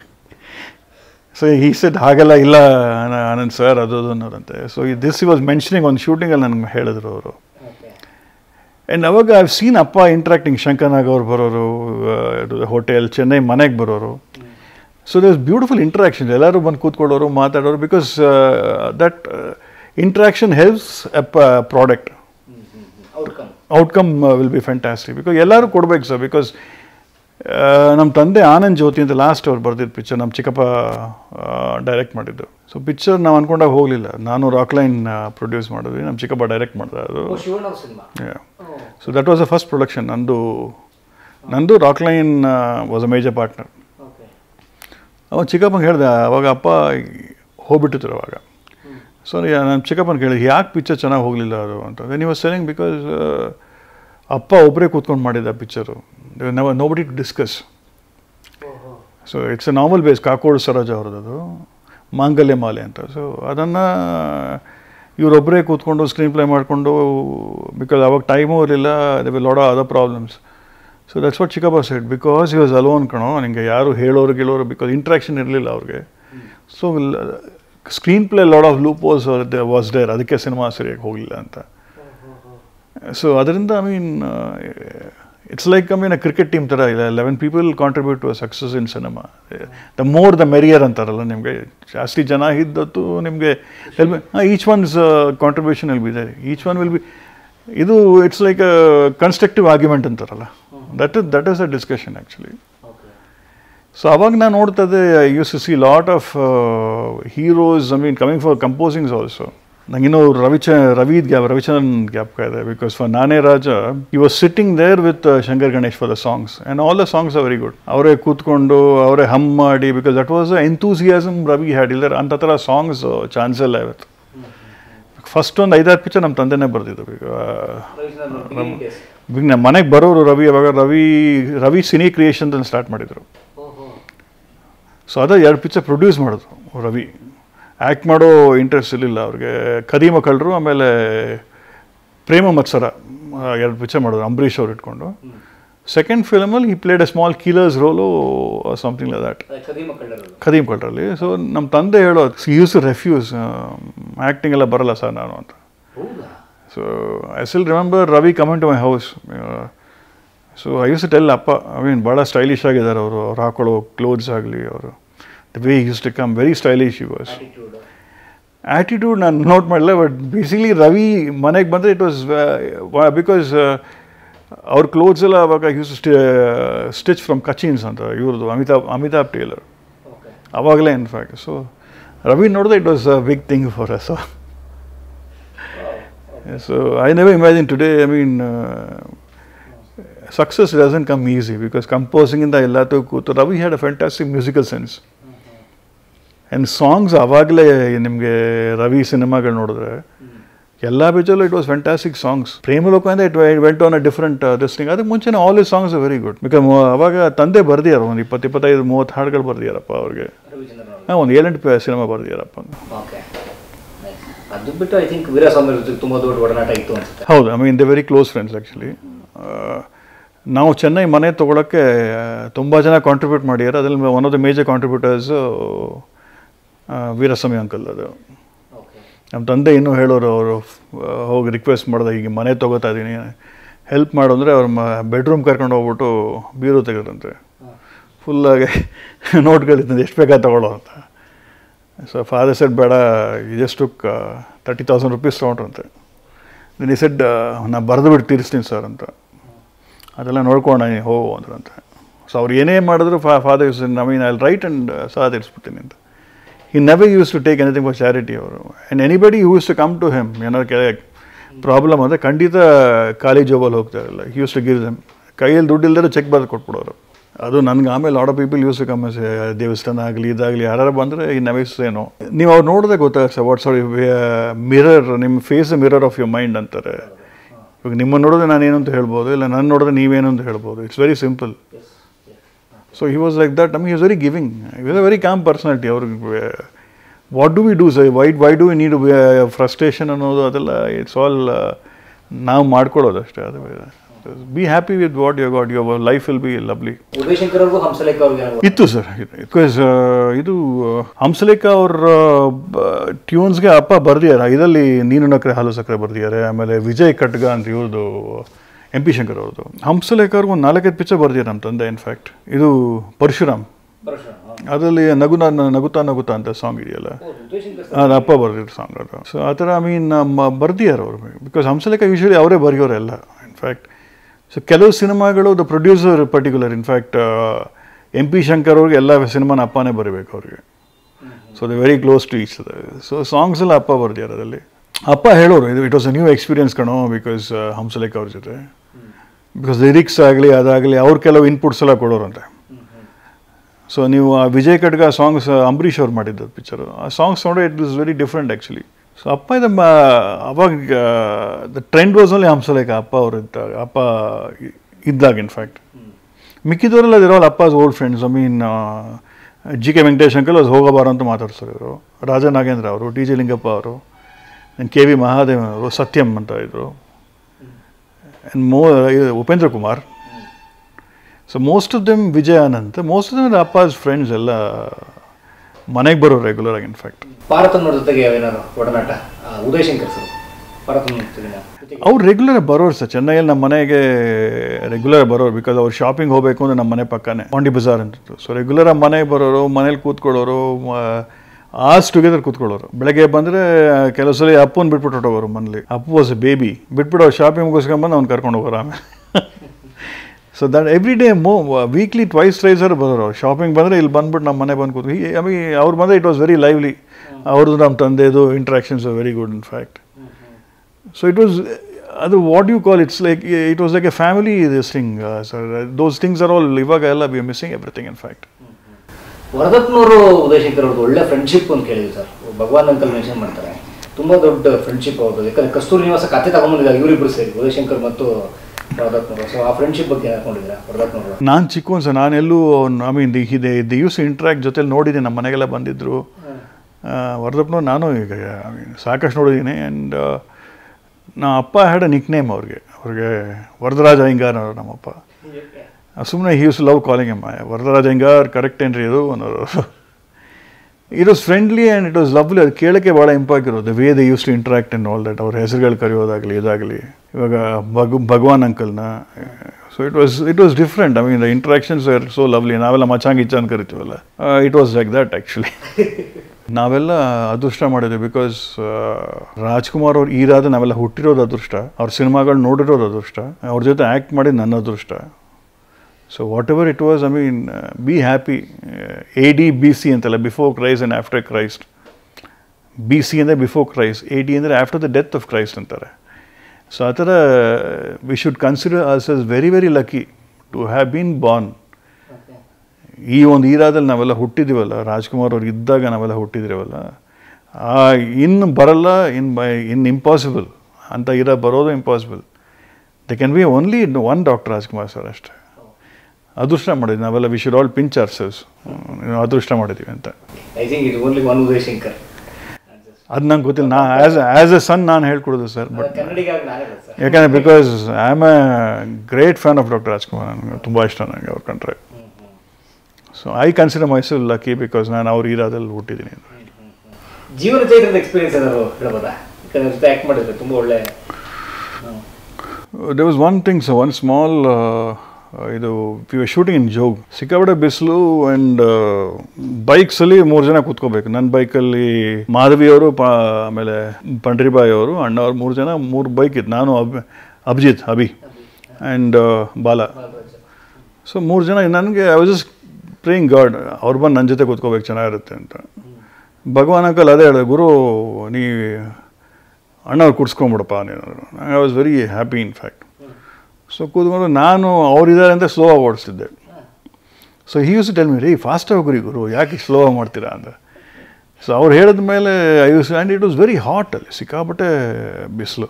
ಸೊ ಈ ಸೆಟ್ ಹಾಗೆಲ್ಲ ಇಲ್ಲ ಅನ- ಆನಂದ್ ಸರ್ ಅದು ಅದು ಅನ್ನೋರಂತೆ ಸೊ ದಿಸ್ ವಾಸ್ ಮೆನ್ಷನಿಂಗ್ ಒಂದು ಶೂಟಿಂಗಲ್ಲಿ ನನಗೆ ಹೇಳಿದ್ರು ಅವರು ಆ್ಯಂಡ್ ಅವಾಗ ಐವ್ ಸೀನ್ ಅಪ್ಪ ಇಂಟ್ರಾಕ್ಟಿಂಗ್ ಶಂಕರ್ನಾಗ್ ಅವ್ರು ಬರೋರು ಹೋಟೆಲ್ ಚೆನ್ನೈ ಮನೆಗೆ ಬರೋರು ಸೊ ದಸ್ ಬ್ಯೂಟಿಫುಲ್ ಇಂಟ್ರಾಕ್ಷನ್ ಎಲ್ಲರೂ ಬಂದು ಕೂತ್ಕೊಳ್ಳೋರು ಮಾತಾಡೋರು because that interaction helps a product outcome outcome will be fantastic because ಎಲ್ಲರೂ ಕೊಡ್ಬೇಕು ಸರ್ ಬಿಕಾಸ್ ನಮ್ಮ ತಂದೆ ಆನಂದ್ ಜ್ಯೋತಿ ಅಂತ ಲಾಸ್ಟ್ ಅವ್ರು ಬರ್ದಿದ್ದು ಪಿಕ್ಚರ್ ನಮ್ಮ ಚಿಕ್ಕಪ್ಪ ಡೈರೆಕ್ಟ್ ಮಾಡಿದ್ದು ಸೊ ಪಿಕ್ಚರ್ ನಾವು ಅನ್ಕೊಂಡಾಗ ಹೋಗಲಿಲ್ಲ ನಾನು ರಾಕ್ಲೈನ್ ಪ್ರೊಡ್ಯೂಸ್ ಮಾಡಿದ್ವಿ ನಮ್ಮ ಚಿಕ್ಕಪ್ಪ ಡೈರೆಕ್ಟ್ ಮಾಡಿದೆ ಅದು ಶಿವಣ್ಣ ಸಿನಿಮಾ so that was a first production ನಂದು ನಂದು Rockline was a major partner okay ಅವ ಚಿಕ್ಕಪ್ಪಂಗೆ ಹೇಳಿದೆ ಅವಾಗ ಅಪ್ಪ ಹೋಗ್ಬಿಟ್ಟಿದ್ರು ಅವಾಗ ಸೊ ನಮ್ಮ ಚಿಕ್ಕಪ್ಪನ ಕೇಳಿದೆ ಯಾಕೆ ಪಿಕ್ಚರ್ ಚೆನ್ನಾಗಿ ಹೋಗಲಿಲ್ಲ ಅದು ಅಂತ ನೀವು ಸೆಲಿಂಗ್ ಬಿಕಾಸ್ ಅಪ್ಪ ಒಬ್ಬರೇ ಕೂತ್ಕೊಂಡು ಮಾಡಿದ್ದ picture never nobody to discuss so it's a normal base ಕಾಕೋಡ್ ಸರೋಜ ಅವ್ರದ್ದು ಮಾಂಗಲ್ಯ ಮಾಲೆ ಅಂತ ಸೊ ಅದನ್ನು ಇವರೊಬ್ಬರೇ ಕೂತ್ಕೊಂಡು ಸ್ಕ್ರೀನ್ ಪ್ಲೇ ಮಾಡಿಕೊಂಡು ಬಿಕಾಸ್ ಅವಾಗ ಟೈಮೂ ಇರಲಿಲ್ಲ they will lot other problems so that's what ಚಿಕ್ಕಪ್ಪ side because you was alone ಕಣೋ ನಿಮಗೆ ಯಾರು ಹೇಳೋರು ಗೆಳೋರು ಬಿಕಾಸ್ ಇಂಟ್ರಾಕ್ಷನ್ ಇರಲಿಲ್ಲ ಅವ್ರಿಗೆ so screenplay lot of loopholes was there ಅದಕ್ಕೆ ಸಿನಿಮಾ ಸರಿಯಾಗಿ ಹೋಗಲಿಲ್ಲ ಅಂತ ಸೊ ಅದರಿಂದ I mean it's like I mean a cricket team ಥರ ಇಲ್ಲ eleven people contribute to success in ಸಿನಿಮಾ ದ ಮೋರ್ ದ ಮೆರಿಯರ್ ಅಂತಾರಲ್ಲ ನಿಮಗೆ ಜಾಸ್ತಿ ಜನ ಇದ್ದದ್ದು ನಿಮಗೆ each one's contribution will be there each one will be ಇದು it's like a constructive argument ಅಂತಾರಲ್ಲ that is that is a discussion actually okay so ಅವಾಗ ನಾನು ನೋಡ್ತಾ ಇದ್ದೆ use to see lot of heroes I mean coming for composings also ನಂಗಿನ್ನೂ ರವಿಚ ರವಿ ಗ್ಯಾಪ್ ರವಿಚಂದ್ರನ್ ಜ್ಞಾಪಕ ಇದೆ because for Naane Raja he was sitting there with Shankar Ganesh for the songs and all the songs are very good ಅವರೇ ಕೂತ್ಕೊಂಡು ಅವರೇ ಹಮ್ ಮಾಡಿ because that was enthusiasm Ravi had ಇಲ್ಲ ಅಂಥ ಥರ ಸಾಂಗ್ಸ್ ಚಾನ್ಸ್ ಎಲ್ಲ ಇವತ್ತು ಫಸ್ಟ್ ಒಂದು ಐದಾರು ಪಿಕ್ಚರ್ ನಮ್ಮ ತಂದೆನೇ ಬರೆದಿದ್ದು ಬಿಗ್ ನಮ್ಮ ಮನೆಗೆ ಬರೋರು ರವಿ ಅವಾಗ ರವಿ ರವಿ ಸಿನಿ ಕ್ರಿಯೇಷನ್ ಅಂತ ಸ್ಟಾರ್ಟ್ ಮಾಡಿದರು ಸೊ ಅದೇ ಎರಡು ಪಿಕ್ಚರ್ ಪ್ರೊಡ್ಯೂಸ್ ಮಾಡಿದ್ರು ರವಿ ಆ್ಯಕ್ಟ್ ಮಾಡೋ ಇಂಟ್ರೆಸ್ಟ್ ಇರಲಿಲ್ಲ ಅವ್ರಿಗೆ ಕದೀಮ ಕಳ್ಳರು ಆಮೇಲೆ ಪ್ರೇಮ ಮತ್ಸರ ಆ, ಎರಡು ಪಿಕ್ಚರ್ ಮಾಡಿದ್ರು ಅಂಬರೀಷ್ ಅವ್ರು ಇಟ್ಕೊಂಡು ಸೆಕೆಂಡ್ ಫಿಲಮಲ್ಲಿ he played a small killer's role something like that ಕದಿ ಮಕ್ಕಳರು ಖದೀಮ್ ಕಳ್ಳರಲ್ಲಿ ಸೊ ನಮ್ಮ ತಂದೆ ಹೇಳೋದು ಯೂಸ್ ರೆಫ್ಯೂಸ್ ಆ್ಯಕ್ಟಿಂಗ್ ಎಲ್ಲ ಬರಲ್ಲ ಸರ್ ನಾನು ಅಂತ ಹೌದಾ so I still remember Ravi coming to my house so I use tell ಅಪ್ಪ ಐ ಮೀನ್ ಭಾಳ ಸ್ಟೈಲಿಶ್ ಆಗಿದ್ದಾರೆ ಅವರು ಅವ್ರು ಹಾಕೊಳ್ಳೋ ಕ್ಲೋತ್ಸ್ ಆಗಲಿ ಅವರು the way use to come very stylish you was attitude attitude ನಾನು ನೋಟ್ ಮಾಡಲ್ಲ ಬಟ್ ಬೇಸಿಕ್ಲಿ ರವಿ ಮನೆಗೆ ಬಂದರೆ ಇಟ್ ವಾಸ್ ಬಿಕಾಸ್ ಅವ್ರ ಕ್ಲೋತ್ಸ್ ಎಲ್ಲ ಅವಾಗ ಯೂಸ್ ಸ್ಟಿಚ್ ಫ್ರಮ್ ಕಚಿನ್ಸ್ ಅಂತ ಇವ್ರದ್ದು ಅಮಿತಾಬ್ ಅಮಿತಾಬ್ ಟೇಲರ್ ಓಕೆ ಅವಾಗಲೇ ಇನ್ಫ್ಯಾಕ್ಟ್ ಸೊ ರವಿ ನೋಡಿದ್ರೆ it was a big thing for us so I never imagine today I mean success doesn't come easy because ಕಂಪೋಸಿಂಗಿಂದ ಎಲ್ಲದೂ ಕೂತು Ravi had a fantastic musical sense and songs ಆವಾಗಲೇ ನಿಮಗೆ ರವಿ ಸಿನಿಮಾಗಳು ನೋಡಿದ್ರೆ ಎಲ್ಲ ಪಿಕ್ಚರ್ಲು it was fantastic songs Premaloka ಅಂದರೆ it went on a different this thing ಅದಕ್ಕೆ ಮುಂಚೆನೇ all is songs very good because ಅವಾಗ ತಂದೆ ಬರ್ದಿಯಾರ ಒಂದು ಇಪ್ಪತ್ತು ಇಪ್ಪತ್ತೈದು ಮೂವತ್ತು ಹಾಡುಗಳು ಬರ್ದಿಯಾರಪ್ಪ ಅವ್ರಿಗೆ ರವಿಚಂದ್ರನ್ ಅವರು ಹಾಂ ಒಂದು ಏಳೆಂಟು ಸಿನಿಮಾ ಬರ್ದಿಯಾರಪ್ಪ ಓಕೆ ಅದು ಬಿಟ್ಟು ಐ ಥಿಂಕ್ ವೀರಸ್ವಾಮಿ ಜೊತೆ ತುಂಬ ದೊಡ್ಡ ಒಡನಾಟ ಇತ್ತು ಅನ್ಸುತ್ತೆ ಹೌದು I mean they very close friends actually ನಾವು ಚೆನ್ನೈ ಮನೆ ತೊಗೊಳಕ್ಕೆ ತುಂಬ ಜನ ಕಾಂಟ್ರಿಬ್ಯೂಟ್ ಮಾಡಿದ್ದಾರೆ ಅದರಲ್ಲಿ one of the major contributors Veeraswamy uncle ಅದು ಓಕೆ ನಮ್ಮ ತಂದೆ ಇನ್ನೂ ಹೇಳೋರು ಅವರು ಹೋಗಿ ರಿಕ್ವೆಸ್ಟ್ ಮಾಡಿದೆ ಈಗ ಮನೆ ತೊಗೋತಾ ಇದ್ದೀನಿ ಹೆಲ್ಪ್ ಮಾಡು ಅಂದರೆ ಅವ್ರ ಮ ಬೆಡ್ರೂಮ್ ಕರ್ಕೊಂಡು ಹೋಗ್ಬಿಟ್ಟು ಬೀರು ತೆಗೆದ್ರಂತೆ ಫುಲ್ಲಾಗಿ ನೋಟ್ಗಳಿದ್ದಂತೆ ಎಷ್ಟು ಬೇಕಾದ ತಗೊಳ್ಳೋ ಅಂತ ಸೊ ಫಾದರ್ ಸೆಡ್ ಬೇಡ just took thirty thousand rupees ತೊಗೊಂಡ್ರಂತೆ ಈ ಸೆಡ್ ನಾ ಬರೆದು ಬಿಟ್ಟು ತೀರಿಸ್ತೀನಿ ಸರ್ ಅಂತ ಅದೆಲ್ಲ ನೋಡ್ಕೊಂಡು ನೀನು ಹೋಗು ಅಂದ್ರಂತೆ ಸೊ ಅವ್ರು ಏನೇ ಮಾಡಿದ್ರು ಫಾ father use I mean I right and ಸಹ ತೀರಿಸ್ಬಿಡ್ತೀನಿ ಅಂತ he never use to take anything for charity ಅವರು and anybody use to come to him ಏನಾದ್ರು ಕೆ ಪ್ರಾಬ್ಲಮ್ ಅಂದರೆ ಖಂಡಿತ ಖಾಲಿ ಜಾಬಲ್ಲಿ ಹೋಗ್ತಾರಲ್ಲ ಯೂಸ್ ಟು ಗಿವ್ ದೆಮ್ ಕೈಯಲ್ಲಿ ದುಡ್ಡು ಇಲ್ದರೆ ಚೆಕ್ ಬರೆದು ಕೊಟ್ಬಿಡೋರು ಅದು ನನಗೆ ಆಮೇಲೆ lot of people use to come ದೇವಸ್ಥಾನ ಆಗಲಿ ಇದಾಗಲಿ ಯಾರು ಬಂದರೆ ಈ ನವೀಸ್ ಏನೋ ನೀವು ಅವ್ರು ನೋಡಿದ್ರೆ ಗೊತ್ತಾಗುತ್ತೆ ವಾಟ್ಸ್ ಮಿರರ್ ನಿಮ್ಮ face mirror of your mind ಅಂತಾರೆ ಇವಾಗ ನಿಮ್ಮನ್ನು ನೋಡಿದ್ರೆ ನಾನೇನು ಅಂತ ಹೇಳ್ಬೋದು ಇಲ್ಲ ನಾನು ನೋಡಿದ್ರೆ ನೀವೇನು ಅಂತ ಹೇಳ್ಬೋದು it's very simple so he was like that I mean is very giving is a very calm personality ಅವ್ರಿಗೆ what do we do say why why do we need frustration ಅನ್ನೋದು ಅದೆಲ್ಲ ಇಟ್ಸ್ ಆಲ್ ನಾವು ಮಾಡ್ಕೊಳ್ಳೋದು ಅಷ್ಟೇ ಅದು be happy with what you got your life will be lovely Udayashankar ಅವ್ರಿಗೂ ಹಂಸಲೇಖ ಅವ್ರಿಗೆ ಏನಾದ್ರು ಇತ್ತು ಸರ್ ಬಿಕಾಸ್ ಇದು ಹಂಸಲೇಖ ಅವ್ರ ಟ್ಯೂನ್ಸ್ಗೆ ಅಪ್ಪ ಬರ್ದಿದ್ದಾರೆ ಇದರಲ್ಲಿ ನೀನು ನಕ್ರೆ ಹಾಲು ಸಕ್ಕರೆ ಬರ್ದಿದ್ದಾರೆ ಆಮೇಲೆ ವಿಜಯ್ ಕಟ್ಗ ಅಂತ ಇವ್ರದ್ದು ಎಂ ಪಿ ಶಂಕರ್ ಅವ್ರದ್ದು ಹಂಸಲೇಖ ಅವ್ರಿಗೆ ಒಂದು ನಾಲ್ಕೈದು ಪಿಕ್ಚರ್ ಬರ್ದಿದ್ದಾರೆ ನಮ್ಮ ತಂದೆ ಇನ್ಫ್ಯಾಕ್ಟ್ ಇದು ಪರಶುರಾಮ್ ಪರಶುರಾಮ್ ಹಾ. ಅದರಲ್ಲಿ ನಗುನ ನಗುತ್ತಾ ನಗುತ್ತಾ ಅಂತ ಸಾಂಗ್ ಇದೆಯಲ್ಲ ಹೌದು, ಉದಯಶಂಕರ್ ಸರ್ ಅದು ಅಪ್ಪ ಬರೆದಿದ್ದು ಸಾಂಗ್ ಅದು ಸೊ ಆ ಥರ ಐ ಮೀನ್ ಬರ್ದಿದ್ದಾರೆ ಅವರು ಬಿಕಾಸ್ ಹಂಸಲೇಖ ಯೂಶ್ವಲಿ ಅವರೇ ಬರೆಯೋರೆಲ್ಲ ಇನ್ಫ್ಯಾಕ್ಟ್ ಸೊ ಕೆಲವು ಸಿನಿಮಾಗಳು the producer particular in fact M P Shankar ಅವ್ರಿಗೆ ಎಲ್ಲ ಸಿನಿಮಾನ ಅಪ್ಪನೇ ಬರೀಬೇಕು ಅವ್ರಿಗೆ so the very close to each so songs ಎಲ್ಲ ಅಪ್ಪ ಬರ್ದಿದ್ದಾರೆ ಅದರಲ್ಲಿ ಅಪ್ಪ ಹೇಳೋರು ಇದು it was a new experience ಕಣೋ ಬಿಕಾಸ್ ಹಂಸಲೇಖ ಅವ್ರ ಜೊತೆ ಬಿಕಾಸ್ ಲಿರಿಕ್ಸ್ ಆಗಲಿ ಅದಾಗಲಿ ಅವ್ರು ಕೆಲವು ಇನ್ಪುಟ್ಸ್ ಎಲ್ಲ ಕೊಡೋರಂತೆ ಸೊ ನೀವು ಆ ವಿಜಯ್ ಖಡ್ಗ ಸಾಂಗ್ಸ್ ಅಂಬರೀಷ್ ಅವ್ರು ಮಾಡಿದ್ದು ಪಿಕ್ಚರು ಆ ಸಾಂಗ್ಸ್ ನೋಡಿದ್ರೆ it is very different actually so ಅಪ್ಪ ಇದು ಮ- ಅವಾಗ the trend was only Hamsalekha ಅಪ್ಪ ಅವರು ಇದ್ದಾಗ ಅಪ್ಪ ಇ- ಇದ್ದಾಗ ಇನ್ಫ್ಯಾಕ್ಟ್ ಮಿಕ್ಕಿದವರೆಲ್ಲ ಇರೋಲ್ಲ ಅಪ್ಪಾಸ್ old friends I mean G K Venkatesh uncle ಅದು ಹೋಗಬಾರ ಅಂತ ಮಾತಾಡ್ತಾರೆ ಇವರು ರಾಜ ನಾಗೇಂದ್ರ ಅವರು ಟಿ ಜೆ ಲಿಂಗಪ್ಪ ಅವರು ಕೆ ವಿ ಮಹಾದೇವನ್ ಅವರು ಸತ್ಯಂ ಅಂತ ಇದ್ದರು ಆ್ಯಂಡ್ ಮೋ ಇದು Upendra Kumar so most of them Vijaya Anant most of them ಅಪ್ಪಾಸ್ ಫ್ರೆಂಡ್ಸ್ ಎಲ್ಲ ಮನೆಗೆ ಬರೋ ರೆಗ್ಯುಲರ್ ಆಗಿ ಇನ್ಫ್ಯಾಕ್ಟ್ ಪಾರತಮ್ಮನ ಜೊತೆಗೆ ಏನಾದ್ರು ಒಡನಾಟ ಆ, ಉದಯಶಂಕರ್ ಸರ್ ಪಾರತಮ್ಮನ ಜೊತೆಗಿನ ಜೊತೆಗೆ ಅವ್ರು ರೆಗ್ಯುಲರ್ ಬರೋರು ಸರ್ ಚೆನ್ನೈಯಲ್ಲಿ ನಮ್ಮ ಮನೆಗೆ ರೆಗ್ಯುಲರ್ ಬರೋರು ಬಿಕಾಸ್ ಅವ್ರು ಶಾಪಿಂಗ್ ಹೋಗಬೇಕು ಅಂದರೆ ನಮ್ಮ ಮನೆ ಪಕ್ಕನೇ ಪಾಂಡಿ ಬಜಾರ್ ಅಂತಿತ್ತು ಸೊ ರೆಗ್ಯುಲರ್ ಆ ಮನೆಗೆ ಬರೋರು ಮನೇಲಿ ಕೂತ್ಕೊಳ್ಳೋರು ಆಸ್ ಟುಗೆದರ್ ಕೂತ್ಕೊಳ್ಳೋರು ಬೆಳಗ್ಗೆ ಬಂದರೆ ಕೆಲವು ಸಲ ಅಪ್ಪನ ಬಿಟ್ಬಿಟ್ಟು ಹೊಟ್ಟೋಗೋರು ಮನೇಲಿ ಅಪ್ಪು ವಾಸ್ ಬೇಬಿ ಬಿಟ್ಬಿಟ್ಟು ಅವ್ರು ಶಾಪಿಂಗ್ ಮುಗಿಸ್ಕೊಂಬಂದು ಅವ್ನು ಕರ್ಕೊಂಡು ಹೋಗೋರು ಆಮೇಲೆ ಸೊ ದಟ್ ಎವ್ರಿ ಡೇ ಮೋ ವೀಕ್ಲಿ ಟ್ವೈಸ್ ಟ್ರೈಸರ್ ಬರೋರು ಅವ್ರು ಶಾಪಿಂಗ್ ಬಂದರೆ ಇಲ್ಲಿ ಬಂದ್ಬಿಟ್ಟು ನಮ್ಮ ಮನೆ ಬಂದು ಕೂತು ಐ ಮೀನ್ ಅವ್ರು ಬಂದರೆ ಇಟ್ ವಾಸ್ ವೆರಿ ಲೈವ್ಲಿ ಅವ್ರದ್ದು ನಮ್ಮ ತಂದೆದು interactions very good in fact so it was ಅದು what you call it's like it was like a family this thing sir those things are all ಇವಾಗ ಎಲ್ಲ be missing everything in fact ವರದತ್ನವರು ಉದಯಶಂಕರ್ ಅವ್ರದ್ದು ಒಳ್ಳೆ ಫ್ರೆಂಡ್ಶಿಪ್ ಅಂತ ಕೇಳಿದ್ವಿ ಸರ್ ಭಗವಾನ್ ಅಂಕಲ್ ಮೆನ್ಷನ್ ಮಾಡ್ತಾರೆ ತುಂಬಾ ದೊಡ್ಡ ಫ್ರೆಂಡ್ಶಿಪ್ ಅವ್ರದ್ದು ಯಾಕಂದ್ರೆ ಕಸ್ತೂರಿ ನಿವಾಸ ಕತೆ ತಗೊಂಡ್ಬಂದಿದ್ದಾರೆ ಇವರಿಬ್ರು ಸೇರಿ ಉದಯಶಂಕರ್ ಮತ್ತು ವರದತ್ನವರು ಸೊ ಆ ಫ್ರೆಂಡ್ಶಿಪ್ ಬಗ್ಗೆ ಹಾಕೊಂಡಿದ್ದೀರಾ ವರದತ್ನವರು ನಾನು ಚಿಕ್ಕವನ್ ಸರ್ ನಾನೆಲ್ಲೂ ಐ ಮೀನ್ ದಿ ಇದೆ ದಿ ಯೂಸ್ ಇಂಟ್ರಾಕ್ಟ್ ಜೊತೆಲಿ ನೋಡಿದ್ದೀನಿ ನಮ್ಮ ಮನೆಗೆಲ್ಲ ಬಂದಿದ್ದರು ವರದಪ್ಪನ ನಾನು ಈಗ I mean, ಸಾಕಷ್ಟು ನೋಡಿದ್ದೀನಿ ಆ್ಯಂಡ್ ನಾ ಅಪ್ಪ ಹ್ಯಾಡ್ ಅ ನಿಕ್ ನೇಮ್ ಅವ್ರಿಗೆ ಅವ್ರಿಗೆ ವರದರಾಜ ಅಯ್ಯಂಗಾರ್ ಅನ್ನೋರು ನಮ್ಮಪ್ಪ ಸುಮ್ಮನೆ he use love calling M Varadaraja Iyengar correct ಏನ್ರಿ ಇದು ಅನ್ನೋರು it was friendly and it was lovely ಅದು ಕೇಳೋಕ್ಕೆ ಭಾಳ ಇಂಪಾಕ್ಟ್ ಇರೋದು way they use to interact in all that ಅವ್ರ ಹೆಸರುಗಳು ಕರೆಯೋದಾಗಲಿ ಇದಾಗಲಿ ಇವಾಗ ಭಗ್ ಭಗವಾನ್ ಅಂಕಲ್ನ so it was it was different I mean the interactions are so lovely ನಾವೆಲ್ಲ ಮಚಾಂಗ್ ಇಚ್ಚಾನ್ ಕರಿತೀವಲ್ಲ it was like that actually ನಾವೆಲ್ಲ ಅದೃಷ್ಟ ಮಾಡಿದ್ವಿ ಬಿಕಾಸ್ ರಾಜ್ಕುಮಾರ್ ಅವ್ರು ಈರಾದ ನಾವೆಲ್ಲ ಹುಟ್ಟಿರೋದು ಅದೃಷ್ಟ ಅವ್ರ ಸಿನಿಮಾಗಳು ನೋಡಿರೋದು ಅದೃಷ್ಟ ಅವ್ರ ಜೊತೆ ಆ್ಯಕ್ಟ್ ಮಾಡಿದ್ದು ನನ್ನ ಅದೃಷ್ಟ so what ever it was I mean be happy A D B C ಅಂತಲ್ಲ before Christ and after Christ B C ಅಂದರೆ ಬಿಫೋರ್ ಕ್ರೈಸ್ಟ್ ಎ ಡಿ ಅಂದರೆ after the death of Christ ಅಂತಾರೆ ಸೊ ಆ ಥರ we should consider us as very very lucky to have been born ಈ ಒಂದು ಈರಾದಲ್ಲಿ ನಾವೆಲ್ಲ ಹುಟ್ಟಿದ್ದೀವಲ್ಲ ರಾಜ್ಕುಮಾರ್ ಅವ್ರು ಇದ್ದಾಗ ನಾವೆಲ್ಲ ಹುಟ್ಟಿದಿರವಲ್ಲ ಆ ಇನ್ನು ಬರಲ್ಲ ಇನ್ ಬೈ ಇನ್ ಇಂಪಾಸಿಬಲ್ ಅಂತ ಇರ ಬರೋದು impossible they can be only one doctor Rajkumar sir ಅಷ್ಟೇ ಅದೃಷ್ಟ ಮಾಡಿದ್ವಿ ನಾವೆಲ್ಲ we should all pinch ourselves ಅದೃಷ್ಟ ಮಾಡಿದ್ದೀವಿ ಅಂತ ಐ ಥಿಂಕ್ ಇದು ಓನ್ಲಿ ಒನ್ ಉದಯಶಂಕರ್ ಅದು ನಂಗೆ ಗೊತ್ತಿಲ್ಲ ನಾ ಆ್ಯಸ್ ಆ್ಯಸ್ ಎ ಸನ್ ನಾನು ಹೇಳ್ಕೊಡೋದು ಸರ್ ಬಟ್ ಕನ್ನಡಿಗಾಗಿ ನಾನೇ ಸರ್ ಯಾಕಂದರೆ because I am a great fan of doctor Rajkumar ನನಗೆ ತುಂಬ ಇಷ್ಟ ನನಗೆ ಅವ್ರ ಕಂಡ್ರೆ so I consider myself lucky because ನಾನು ಅವ್ರ ಈರಾದಲ್ಲಿ ಹುಟ್ಟಿದ್ದೀನಿ ಜೀವನ ಚೈತ್ರದ ಎಕ್ಸ್ಪೀರಿಯನ್ಸ್ ಏನಾದ್ರು ಹೇಳ್ಬೋದಾ ಯಾಕಂದ್ರೆ ಜೊತೆ ಆ್ಯಕ್ಟ್ ಮಾಡಿದ್ರೆ ತುಂಬ ಒಳ್ಳೆ hmm. They was one things one small ಇದು we are shooting in Jog ಸಿಕ್ಕಾಪಟ್ಟೆ ಬಿಸಿಲು ಆ್ಯಂಡ್ ಬೈಕ್ಸಲ್ಲಿ ಮೂರು ಜನ ಕೂತ್ಕೋಬೇಕು ನನ್ನ ಬೈಕಲ್ಲಿ ಮಾಧವಿ ಅವರು ಪ ಆಮೇಲೆ ಪಂಡ್ರಿಬಾಯಿ ಅವರು ಅಣ್ಣ ಅವ್ರು ಮೂರು ಜನ ಮೂರು ಬೈಕ್ ಇತ್ತು ನಾನು ಅಬ್ ಅಭಿಜಿತ್ ಅಭಿ ಆ್ಯಂಡ್ ಬಾಲ ಸೊ ಮೂರು ಜನ ನನಗೆ I was just praying God ಅವ್ರು ಬಂದು ನನ್ನ ಜೊತೆ ಕೂತ್ಕೋಬೇಕು ಚೆನ್ನಾಗಿರುತ್ತೆ ಅಂತ ಭಗವಾನ್ ಅಂಕಲ್ ಅದೇ ಹೇಳಿದೆ ಗುರು ನೀ ಅಣ್ಣವ್ರು ಕುಡ್ಸ್ಕೊಂಬಿಡಪ್ಪ ನೀನು I was very happy in fact so ಕೂತ್ಕೊಂಡು ನಾನು ಅವರಿದ್ದಾರೆ ಅಂತ ಸ್ಲೋ ಆಗಿ ಓಡಿಸ್ತಿದ್ದೆ so he use tell me ರೀ ಫಾಸ್ಟಾಗಿ ಹೋಗ್ರಿ ಗುರು ಯಾಕೆ ಸ್ಲೋ ಆಗಿ ಮಾಡ್ತೀರಾ ಅಂತ ಸೊ ಅವ್ರು ಹೇಳಿದ ಮೇಲೆ I use and it was very hot ಅಲ್ಲಿ ಸಿಕ್ಕಾಪಟ್ಟೆ ಬಿಸಿಲು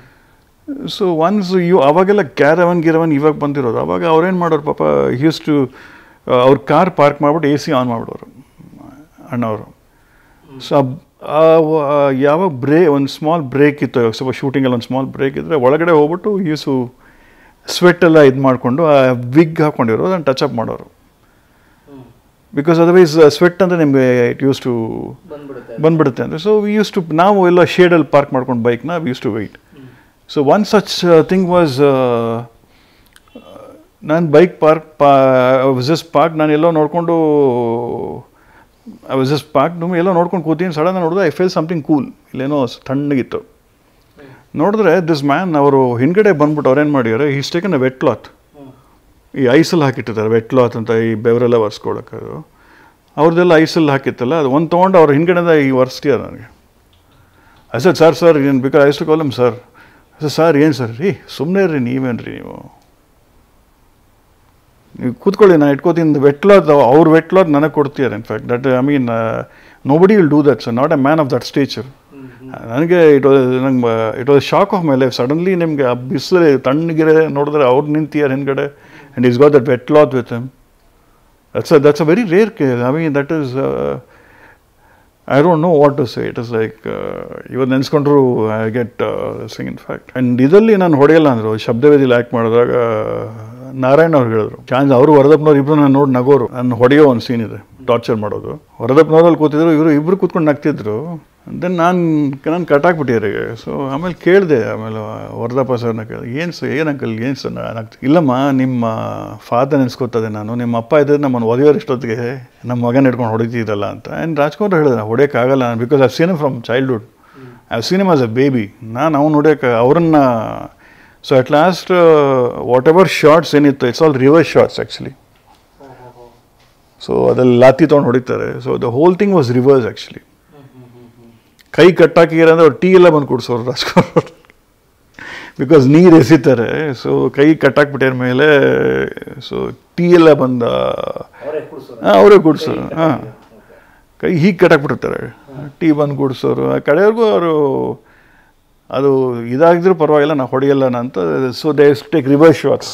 ಸೊ ಒನ್ಸ್ ಯು ಅವಾಗೆಲ್ಲ ಕ್ಯಾರವನ್ ಗಿರವನ್ ಇವಾಗ ಬಂದಿರೋದು ಅವಾಗ ಅವ್ರೇನು ಮಾಡೋರು ಪಾಪ ಯೂಸ್ ಟು ಅವ್ರ ಕಾರ್ ಪಾರ್ಕ್ ಮಾಡ್ಬಿಟ್ಟು ಎ ಸಿ ಆನ್ ಮಾಡಿಬಿಡೋರು ಅಣ್ಣವರು ಸೊ ಯಾವಾಗ ಬ್ರೇ ಒಂದು ಸ್ಮಾಲ್ ಬ್ರೇಕ್ ಇತ್ತು ಇವಾಗ ಸ್ವಲ್ಪ ಶೂಟಿಂಗಲ್ಲಿ ಒಂದು ಸ್ಮಾಲ್ ಬ್ರೇಕ್ ಇದ್ದರೆ ಒಳಗಡೆ ಹೋಗ್ಬಿಟ್ಟು ಯೂಸು ಸ್ವೆಟ್ ಎಲ್ಲ ಇದು ಮಾಡಿಕೊಂಡು ಆ ವಿಗ್ ಹಾಕ್ಕೊಂಡಿರೋ ಅದನ್ನು ಟಚ್ ಅಪ್ ಮಾಡೋರು ಬಿಕಾಸ್ ಅದರ್ವೈಸ್ ಸ್ವೆಟ್ ಅಂದರೆ ನಿಮಗೆ ಇಟ್ ಯೂಸ್ ಟು ಬಂದ್ಬಿಡುತ್ತೆ ಬಂದ್ಬಿಡುತ್ತೆ ಅಂದರೆ ಸೊ ವಿ ಯೂಸ್ ಟು ನಾವು ಎಲ್ಲ ಶೇಡಲ್ಲಿ ಪಾರ್ಕ್ ಮಾಡ್ಕೊಂಡು ಬೈಕ್ನ we use to wait so one such thing was ನಾನು ಬೈಕ್ ಪಾರ್ಕ್ ಪಾ ವಾಸ್ ಜಸ್ಟ್ ಪಾರ್ಕ್ ನಾನು ಎಲ್ಲೋ ನೋಡಿಕೊಂಡು ಐ ವಾಸ್ ಜಸ್ಟ್ ಪಾರ್ಕ್ ನೀವು ಎಲ್ಲೋ ನೋಡ್ಕೊಂಡು ಕೂತೀನಿ ಸಡನ್ ನೋಡಿದ್ರೆ ಐ ಫೀಲ್ ಸಮಥಿಂಗ್ ಕೂಲ್ ಇಲ್ಲೇನೋ ತಣ್ಣಗಿತ್ತು ನೋಡಿದ್ರೆ ದಿಸ್ ಮ್ಯಾನ್ ಅವರು ಹಿಂದ್ಗಡೆ ಬಂದ್ಬಿಟ್ಟು ಅವ್ರೇನು ಮಾಡಿದ್ದಾರೆ he's taken a wet cloth ಈ ಐಸಲ್ಲಿ ಹಾಕಿಟ್ಟಿದ್ದಾರೆ ವೆಟ್ ಕ್ಲಾತ್ ಅಂತ ಈ ಬೆವರೆಲ್ಲ ಒರೆಸ್ಕೊಳಕ್ಕೆ ಅದು ಅವ್ರದ್ದೆಲ್ಲ ಐಸಲ್ಲಿ ಹಾಕಿತ್ತಲ್ಲ ಅದು ಒಂದು ತೊಗೊಂಡು ಅವ್ರ ಹಿಂದ್ಗಡೆಯಿಂದ ಈ ಒರೆಸ್ತೀಯ ನನಗೆ ಸರ್ ಸರ್ ಸರ್ ಏನು ಬೇಕಾದ್ರೆ ಐಸ್ ಟು ಕಾಲಮ್ ಸರ್ ಸರ್ ಸರ್ ಏನು ಸರ್ ರೀ ಸುಮ್ಮನೆ ರೀ ನೀವೇನು ರೀ ನೀವು ನೀವು ಕೂತ್ಕೊಳ್ಳಿ ನಾನು ಇಟ್ಕೋತೀನಿ ವೆಟ್ ಕ್ಲಾತ್ ಅವ್ರ ವೆಟ್ ಕ್ಲಾತ್ ನನಗೆ ಕೊಡ್ತೀಯಾರೆ in fact that I mean nobody will do that sir not a man of that stature ನನಗೆ ಇಟ್ ವಾಸ್ ನಂಗೆ it was shock of my life suddenly ನಿಮಗೆ ಆ ಬಿಸಿಲು ತಣ್ಣಗಿರೆ ನೋಡಿದ್ರೆ ಅವ್ರು ನಿಂತಿಯಾರ ಹಿಂದ್ಗಡೆ and he's got that wet cloth with him that's that's a very rare case I mean that is I don't know what to say it is like ಇವತ್ತು ನೆನೆಸ್ಕೊಂಡ್ರು I get sing in fact and ಇದರಲ್ಲಿ ನಾನು ಹೊಡೆಯಲ್ಲ ಅಂದರು ಶಬ್ದವೇದಿಲಿ ಆ್ಯಕ್ಟ್ ಮಾಡಿದಾಗ ನಾರಾಯಣ್ ಅವ್ರು ಹೇಳಿದ್ರು ಚಾನ್ಸ್ ಅವರು ವರದಪ್ಪನವ್ರು ಇಬ್ಬರು ನಾನು ನೋಡಿ ನಗೋರು ನಾನು ಹೊಡೆಯೋ ಒಂದು ಸೀನ್ ಇದೆ ಟಾರ್ಚರ್ ಮಾಡೋದು ವರದಪ್ಪನವ್ರಲ್ಲಿ ಕೂತಿದ್ರು ಇವರು ಇಬ್ಬರು ಕೂತ್ಕೊಂಡು ನಗ್ತಿದ್ರು ದೆನ್ ನಾನು ನಾನು ಕಟ್ಟಾಕ್ಬಿಟ್ಟಿದ್ದಾರೆ ಸೊ ಆಮೇಲೆ ಕೇಳಿದೆ ಆಮೇಲೆ ವರದಪ್ಪ ಸರ್ನ ಕೇಳಿದೆ ಏನು ಸರ್ ಏನು ಅಂಕಲ್ ಏನು ಸರ್ ನಾನು ಇಲ್ಲಮ್ಮ ನಿಮ್ಮ ಫಾದರ್ ನೆನೆಸ್ಕೊತದೆ ನಾನು ನಿಮ್ಮ ಅಪ್ಪ ಇದ್ದರೆ ನಮ್ಮನ್ನು ಒದೆಯೋರು ಇಷ್ಟೊತ್ತಿಗೆ ನಮ್ಮ ಮಗನ ಹಿಡ್ಕೊಂಡು ಹೊಡಿತಿದ್ದಲ್ಲ ಅಂತ ಆ್ಯಂಡ್ ರಾಜ್ಕುಮಾರ್ ಹೇಳಿದೆ ಹೊಡೆಯೋಕ್ಕಾಗಲ್ಲ because I've seen from childhood I've seen as a baby ನಾನು ಅವ್ನು ಹೊಡಿಯೋಕೆ ಅವರನ್ನು so at last what ever shots ಏನಿತ್ತು it's all reverse shots actually so ಅದ್ರಲ್ಲಿ ಲಾತಿ ತೊಗೊಂಡು ಹೊಡಿತಾರೆ so the whole thing was reverse actually ಕೈ ಕಟ್ಟಾಕಿರ ಅಂದ್ರೆ ಅವ್ರು ಟೀ ಎಲ್ಲ ಬಂದು ಕೊಡ್ಸೋರು ರಾಜ್ಕುಮಾರ್ ಬಿಕಾಸ್ ನೀರು ಎಸಿತಾರೆ ಸೊ ಕೈ ಕಟ್ಟಾಕ್ಬಿಟ್ಟಿರ ಮೇಲೆ ಸೊ ಟೀ ಎಲ್ಲ ಬಂದ ಅವರೇ ಕುಡಿಸೋರು ಹಾಂ ಅವರೇ ಗುಡ್ಸೋರು ಹಾಂ ಕೈ ಹೀಗೆ ಕಟ್ಟಾಕ್ಬಿಟ್ಟಿರ್ತಾರೆ ಟೀ ಬಂದು ಗುಡ್ಸೋರು ಆ ಕಡೆಯವ್ರಿಗೂ ಅವರು ಅದು ಇದಾಗಿದ್ರೂ ಪರವಾಗಿಲ್ಲ ನಾ ಹೊಡೆಯಲ್ಲ ನಾ ಅಂತ so they take reverse shots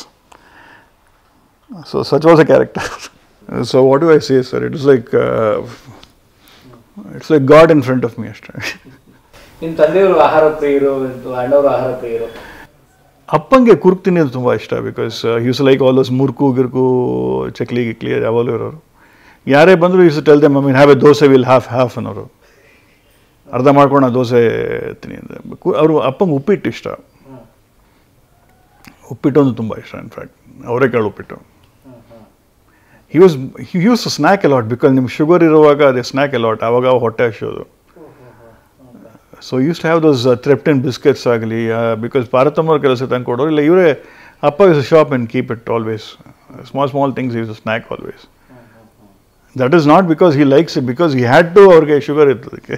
so such was a character so what you I say sir it's like it's like God in front of me ಅಷ್ಟೇ ನಿಮ್ಮ ತಂದೆಯವರು ಆಹಾರ ಪ್ರಿಯರು ಅಣ್ಣವರು ಆಹಾರ ಪ್ರಿಯರು ಅಪ್ಪಂಗೆ ಕುರುಕ್ ತಿನ್ನೋದು ತುಂಬ ಇಷ್ಟ because use like all those murukku ಗಿರ್ಕು ಚಕ್ಲಿ ಗಿಕ್ಲಿ ಯಾವಾಗಲೂ ಇರೋರು ಯಾರೇ ಬಂದರೂ use tell them I mean have a dosa will half half ಅನ್ನೋರು ಅರ್ಧ ಮಾಡ್ಕೊಂಡು ನಾ ದೋಸೆ ತಿನ್ನಿ ಅಂತ ಅವರು ಅಪ್ಪಂಗೆ ಉಪ್ಪಿಟ್ಟು ಇಷ್ಟ ಉಪ್ಪಿಟ್ಟು ಒಂದು ತುಂಬ ಇಷ್ಟ ಇನ್ಫ್ಯಾಕ್ಟ್ ಅವರೇಕಾಳು ಉಪ್ಪಿಟ್ಟು he was he use snack a lot because ನಿಮ್ಗೆ ಶುಗರ್ ಇರುವಾಗ ಅದೇ ಸ್ನ್ಯಾಕ್ ಅಲಾಟ್ ಆವಾಗ ಹೊಟ್ಟೆ ಹಸಿಯೋದು so use have those Threptin biscuits ಆಗಲಿ ಬಿಕಾಸ್ ಪಾರತಮ್ಮವ್ರ ಕೆಲಸ ತಂದು ಕೊಡೋರು ಇಲ್ಲ ಇವರೇ ಅಪ್ಪ is shop and keep it always small small things is snack always that is not because he likes it because he had to ಅವ್ರಿಗೆ ಶುಗರ್ ಇರ್ತದಕ್ಕೆ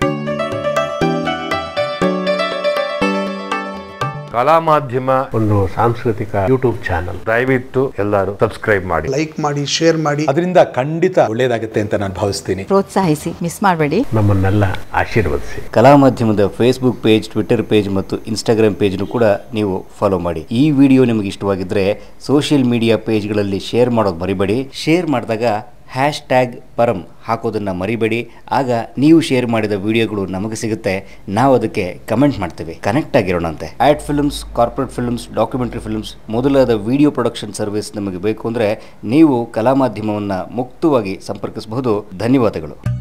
ಕಲಾ ಮಾಧ್ಯಮ ಒಂದು ಸಾಂಸ್ಕೃತಿಕ ಯೂಟ್ಯೂಬ್ ಚಾನಲ್ ದಯವಿಟ್ಟು ಎಲ್ಲರೂ ಸಬ್ಸ್ಕ್ರೈಬ್ ಮಾಡಿ ಲೈಕ್ ಮಾಡಿ ಶೇರ್ ಮಾಡಿ ಅದರಿಂದ ಖಂಡಿತ ಒಳ್ಳೇದಾಗುತ್ತೆ ಅಂತ ನಾನು ಭಾವಿಸ್ತೀನಿ ಪ್ರೋತ್ಸಾಹಿಸಿ ಮಿಸ್ ಮಾಡಬೇಡಿ ನಮ್ಮನ್ನೆಲ್ಲ ಆಶೀರ್ವದಿಸಿ ಕಲಾ ಮಾಧ್ಯಮದ ಫೇಸ್ಬುಕ್ ಪೇಜ್ ಟ್ವಿಟರ್ ಪೇಜ್ ಮತ್ತು ಇನ್ಸ್ಟಾಗ್ರಾಮ್ ಪೇಜ್ನು ಕೂಡ ನೀವು ಫಾಲೋ ಮಾಡಿ ಈ ವಿಡಿಯೋ ನಿಮಗೆ ಇಷ್ಟವಾಗಿದ್ದರೆ ಸೋಷಿಯಲ್ ಮೀಡಿಯಾ ಪೇಜ್ಗಳಲ್ಲಿ ಶೇರ್ ಮಾಡೋದು ಮರಿಬೇಡಿ ಶೇರ್ ಮಾಡಿದಾಗ ಹ್ಯಾಶ್ ಟ್ಯಾಗ್ ಪರಂ ಹಾಕೋದನ್ನು ಮರಿಬೇಡಿ ಆಗ ನೀವು ಶೇರ್ ಮಾಡಿದ ವಿಡಿಯೋಗಳು ನಮಗೆ ಸಿಗುತ್ತೆ ನಾವು ಅದಕ್ಕೆ ಕಮೆಂಟ್ ಮಾಡ್ತೇವೆ ಕನೆಕ್ಟ್ ಆಗಿರೋಣಂತೆ ad films corporate films documentary films ಮೊದಲಾದ ವಿಡಿಯೋ ಪ್ರೊಡಕ್ಷನ್ ಸರ್ವಿಸ್ ನಮಗೆ ಬೇಕು ಅಂದರೆ ನೀವು ಕಲಾ ಮಾಧ್ಯಮವನ್ನು ಮುಕ್ತವಾಗಿ ಸಂಪರ್ಕಿಸಬಹುದು ಧನ್ಯವಾದಗಳು